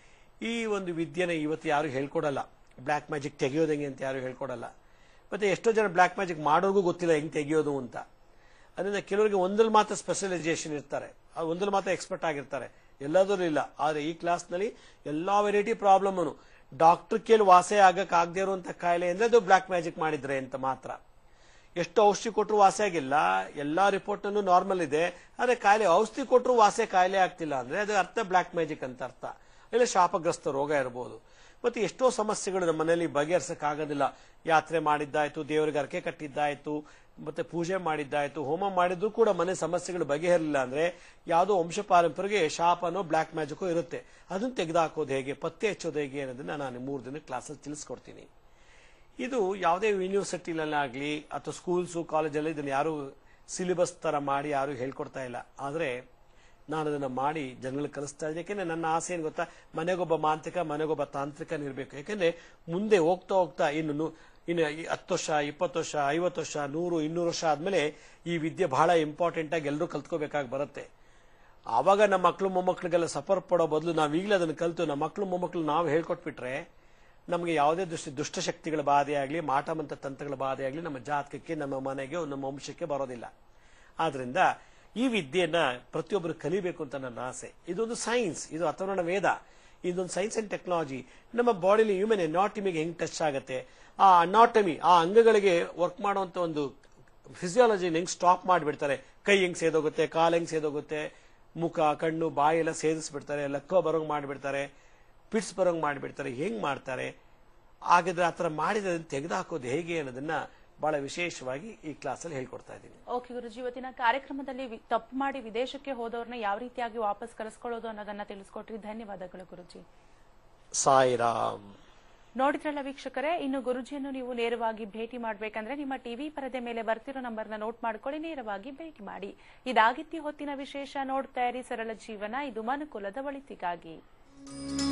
ಈ ಒಂದು ವಿದ್ಯೆನ ಇವತ್ತು ಯಾರು ಹೇಳ್ಕೊಡಲ್ಲ ಬ್ಲ್ಯಾಕ್ ಮ್ಯಾಜಿಕ್ ತೆಗೆಯೋದು ಹೆಂಗೆ ಅಂತ ಯಾರು ಹೇಳ್ಕೊಡಲ್ಲ ಮತ್ತೆ ಎಷ್ಟೋ ಜನ ಬ್ಲ್ಯಾಕ್ ಮ್ಯಾಜಿಕ್ ಮಾಡೋರ್ಗೂ ಗೊತ್ತಿಲ್ಲ ಹೆಂಗ್ ತೆಗೆಯೋದು ಅಂತ ಅದರಿಂದ ಕೆಲವರಿಗೆ ಒಂದಲ್ಲಿ ಮಾತ್ರ ಸ್ಪೆಷಲೈಸೇಷನ್ ಇರ್ತಾರೆ ಆ ಒಂದಲ್ಲಿ ಮಾತ್ರ ಎಕ್ಸ್ಪರ್ಟ್ ಆಗಿರ್ತಾರೆ ಎಲ್ಲಾದ್ರೂ ಇಲ್ಲ ಆದ್ರೆ ಈ ಕ್ಲಾಸ್ನಲ್ಲಿ ಎಲ್ಲಾ ವೆರೈಟಿ ಪ್ರಾಬ್ಲಮ್ ಡಾಕ್ಟರ್ ಕೇಳಿ ವಾಸೆ ಆಗಕ್ ಆಗದೆ ಇರುವಂತ ಕಾಯಿಲೆ ಅಂದ್ರೆ ಅದು ಬ್ಲ್ಯಾಕ್ ಮ್ಯಾಜಿಕ್ ಮಾಡಿದ್ರೆ ಅಂತ ಮಾತ್ರ ಎಷ್ಟು ಔಷಧಿ ಕೊಟ್ಟರು ವಾಸಿ ಆಗಿಲ್ಲ ಎಲ್ಲಾ ರಿಪೋರ್ಟ್ ನಲ್ಲೂ ನಾರ್ಮಲ್ ಇದೆ ಆದ್ರೆ ಕಾಯಿಲೆ ಔಷಧಿ ಕೊಟ್ಟರು ವಾಸೆ ಕಾಯಿಲೆ ಆಗ್ತಿಲ್ಲ ಅಂದ್ರೆ ಅದು ಅರ್ಥ ಬ್ಲ್ಯಾಕ್ ಮ್ಯಾಜಿಕ್ ಅಂತ ಅರ್ಥ ಇಲ್ಲ ಶಾಪಗ್ರಸ್ತ ರೋಗ ಇರಬಹುದು ಮತ್ತೆ ಎಷ್ಟೋ ಸಮಸ್ಯೆಗಳು ನಮ್ಮ ಮನೆಯಲ್ಲಿ ಬಗೆಹರಿಸಕ್ ಆಗೋದಿಲ್ಲ ಯಾತ್ರೆ ಮಾಡಿದ್ದಾಯ್ತು ದೇವರಿಗೆ ಅರ್ಕೆ ಕಟ್ಟಿದ್ದಾಯ್ತು ಮತ್ತೆ ಪೂಜೆ ಮಾಡಿದ್ದಾಯ್ತು ಹೋಮ ಮಾಡಿದ್ರು ಕೂಡ ಮನೆ ಸಮಸ್ಯೆಗಳು ಬಗೆಹರಿಲ್ಲ ಅಂದ್ರೆ ಯಾವುದೋ ವಂಶ ಪಾರಂಪರೆಗೆ ಶಾಪನೋ ಬ್ಲ್ಯಾಕ್ ಮ್ಯಾಜಿಕೋ ಇರುತ್ತೆ ಅದನ್ನ ತೆಗೆದುಹಾಕೋದು ಹೇಗೆ ಪತ್ತೆ ಹಚ್ಚೋದು ಹೇಗೆ ಅನ್ನೋದನ್ನ ನಾನು ಮೂರು ದಿನ ಕ್ಲಾಸಲ್ಲಿ ತಿಳಿಸ್ಕೊಡ್ತೀನಿ ಇದು ಯಾವುದೇ ಯೂನಿವರ್ಸಿಟಿನಲ್ಲಾಗ್ಲಿ ಅಥವಾ ಸ್ಕೂಲ್ಸು ಕಾಲೇಜಲ್ಲಿ ಇದನ್ನ ಯಾರು ಸಿಲೆಬಸ್ ತರ ಮಾಡಿ ಯಾರು ಹೇಳ್ಕೊಡ್ತಾ ಇಲ್ಲ ಆದ್ರೆ ನಾನು ಅದನ್ನ ಮಾಡಿ ಜನಗಳಿಗೆ ಕಲಿಸ್ತಾ ಇದ್ದೀನಿ ಯಾಕೆಂದ್ರೆ ನನ್ನ ಆಸೆ ಏನು ಗೊತ್ತಾ ಮನೆಗೊಬ್ಬ ಮಾಂತ್ರಿಕ ಮನೆಗೊಬ್ಬ ತಾಂತ್ರಿಕನಿರ್ಬೇಕು ಯಾಕೆಂದ್ರೆ ಮುಂದೆ ಹೋಗ್ತಾ ಹೋಗ್ತಾ ಇನ್ನು ನು- ಇನ್ನು ಈ ಹತ್ತು ವರ್ಷ ಇಪ್ಪತ್ತು ವರ್ಷ ಐವತ್ತು ವರ್ಷ ನೂರು ಇನ್ನೂರು ವರ್ಷ ಆದ್ಮೇಲೆ ಈ ವಿದ್ಯೆ ಬಹಳ ಇಂಪಾರ್ಟೆಂಟ್ ಆಗಿ ಎಲ್ಲರೂ ಕಲ್ತ್ಕೋಬೇಕಾಗಿ ಬರುತ್ತೆ ಆವಾಗ ನಮ್ಮ ಮಕ್ಕಳು ಮೊಮ್ಮಕ್ಕಳಿಗೆಲ್ಲ ಸಫರ್ ಪಡೋ ಬದಲು ನಾವು ಈಗಲೇ ಅದನ್ನು ಕಲಿತು ನಮ್ಮ ಮಕ್ಕಳು ಮೊಮ್ಮಕ್ಕಳು ನಾವು ಹೇಳ್ಕೊಟ್ಬಿಟ್ರೆ ನಮಗೆ ಯಾವುದೇ ದುಷ್ಟ ದುಷ್ಟಶಕ್ತಿಗಳ ಬಾಧೆ ಆಗಲಿ ಮಾಟಮಂತ ತಂತ್ರಗಳ ಬಾಧೆ ಆಗಲಿ ನಮ್ಮ ಜಾತಕಕ್ಕೆ ನಮ್ಮ ಮನೆಗೆ ನಮ್ಮ ವಂಶಕ್ಕೆ ಬರೋದಿಲ್ಲ ಆದ್ರಿಂದ ಈ ವಿದ್ಯೆಯನ್ನ ಪ್ರತಿಯೊಬ್ಬರು ಕಲಿಬೇಕು ಅಂತ ನನ್ನ ಆಸೆ ಇದೊಂದು ಸೈನ್ಸ್ ಇದು ಅಥರ್ವಣ ವೇದ ಇದೊಂದು ಸೈನ್ಸ್ ಅಂಡ್ ಟೆಕ್ನಾಲಜಿ ನಮ್ಮ ಬಾಡಿಲಿ ಹ್ಯೂಮನ್ ಎನಾಟಮಿಗೆ ಹೆಂಗ್ ಟಚ್ ಆಗುತ್ತೆ ಆ ಅನಾಟಮಿ ಆ ಅಂಗಗಳಿಗೆ ವರ್ಕ್ ಮಾಡುವಂತ ಒಂದು ಫಿಸಿಯಾಲಜಿ ಹೆಂಗ್ ಸ್ಟಾಪ್ ಮಾಡಿಬಿಡ್ತಾರೆ ಕೈ ಹೆಂಗ್ ಸೇದೋಗುತ್ತೆ ಕಾಲ್ ಹೆಂಗ್ ಸೇದೋಗುತ್ತೆ ಮುಖ ಕಣ್ಣು ಬಾಯಿ ಎಲ್ಲ ಸೇದಿಸ್ಬಿಡ್ತಾರೆ ಲಕ್ಕೋ ಬರೋಂಗ್ ಮಾಡಿಬಿಡ್ತಾರೆ ಪಿಟ್ಸ್ ಬರೋಂಗ್ ಮಾಡಿಬಿಡ್ತಾರೆ ಹೆಂಗ್ ಮಾಡ್ತಾರೆ ಹಾಗಾದ್ರೆ ಆ ಥರ ಮಾಡಿದ್ರೆ ತೆಗೆದುಹಾಕೋದು ಹೇಗೆ ಅನ್ನೋದನ್ನ ಬಹಳ ವಿಶೇಷವಾಗಿ ಈ ಕ್ಲಾಸಲ್ಲಿ ಹೇಳ್ಕೊಡ್ತಾ ಇದ್ದೀನಿ ಓಕೆ ಗುರುಜಿ ಇವತ್ತಿನ ಕಾರ್ಯಕ್ರಮದಲ್ಲಿ ವಿ- ತಪ್ಪು ಮಾಡಿ ವಿದೇಶಕ್ಕೆ ಹೋದವ್ರನ್ನ ಯಾವ ರೀತಿಯಾಗಿ ವಾಪಸ್ ಕರೆಸ್ಕೊಳ್ಳೋದು ಅನ್ನೋದನ್ನ ತಿಳಿಸ್ಕೊಟ್ರಿ ಧನ್ಯವಾದಗಳು ಗುರುಜಿ ಸಾಯಿರಾಮ್ ನೋಡಿದ್ರಲ್ಲ ವೀಕ್ಷಕರೇ ಇನ್ನು ಗುರುಜಿಯನ್ನು ನೀವು ನೇರವಾಗಿ ಭೇಟಿ ಮಾಡಬೇಕಂದ್ರೆ ನಿಮ್ಮ ಟಿವಿ ಪರದೆ ಮೇಲೆ ಬರ್ತಿರೋ ನಂಬರ್ನ ನೋಟ್ ಮಾಡ್ಕೊಳ್ಳಿ ನೇರವಾಗಿ ಭೇಟಿ ಮಾಡಿ ಇದಾಗಿತ್ತಿ ಹೊತ್ತಿನ ವಿಶೇಷ ನೋಡ್ತಾ ಇರಿ ಸರಳ ಜೀವನ ಇದು ಮನುಕುಲದ ಒಳಿತಿಗಾಗಿ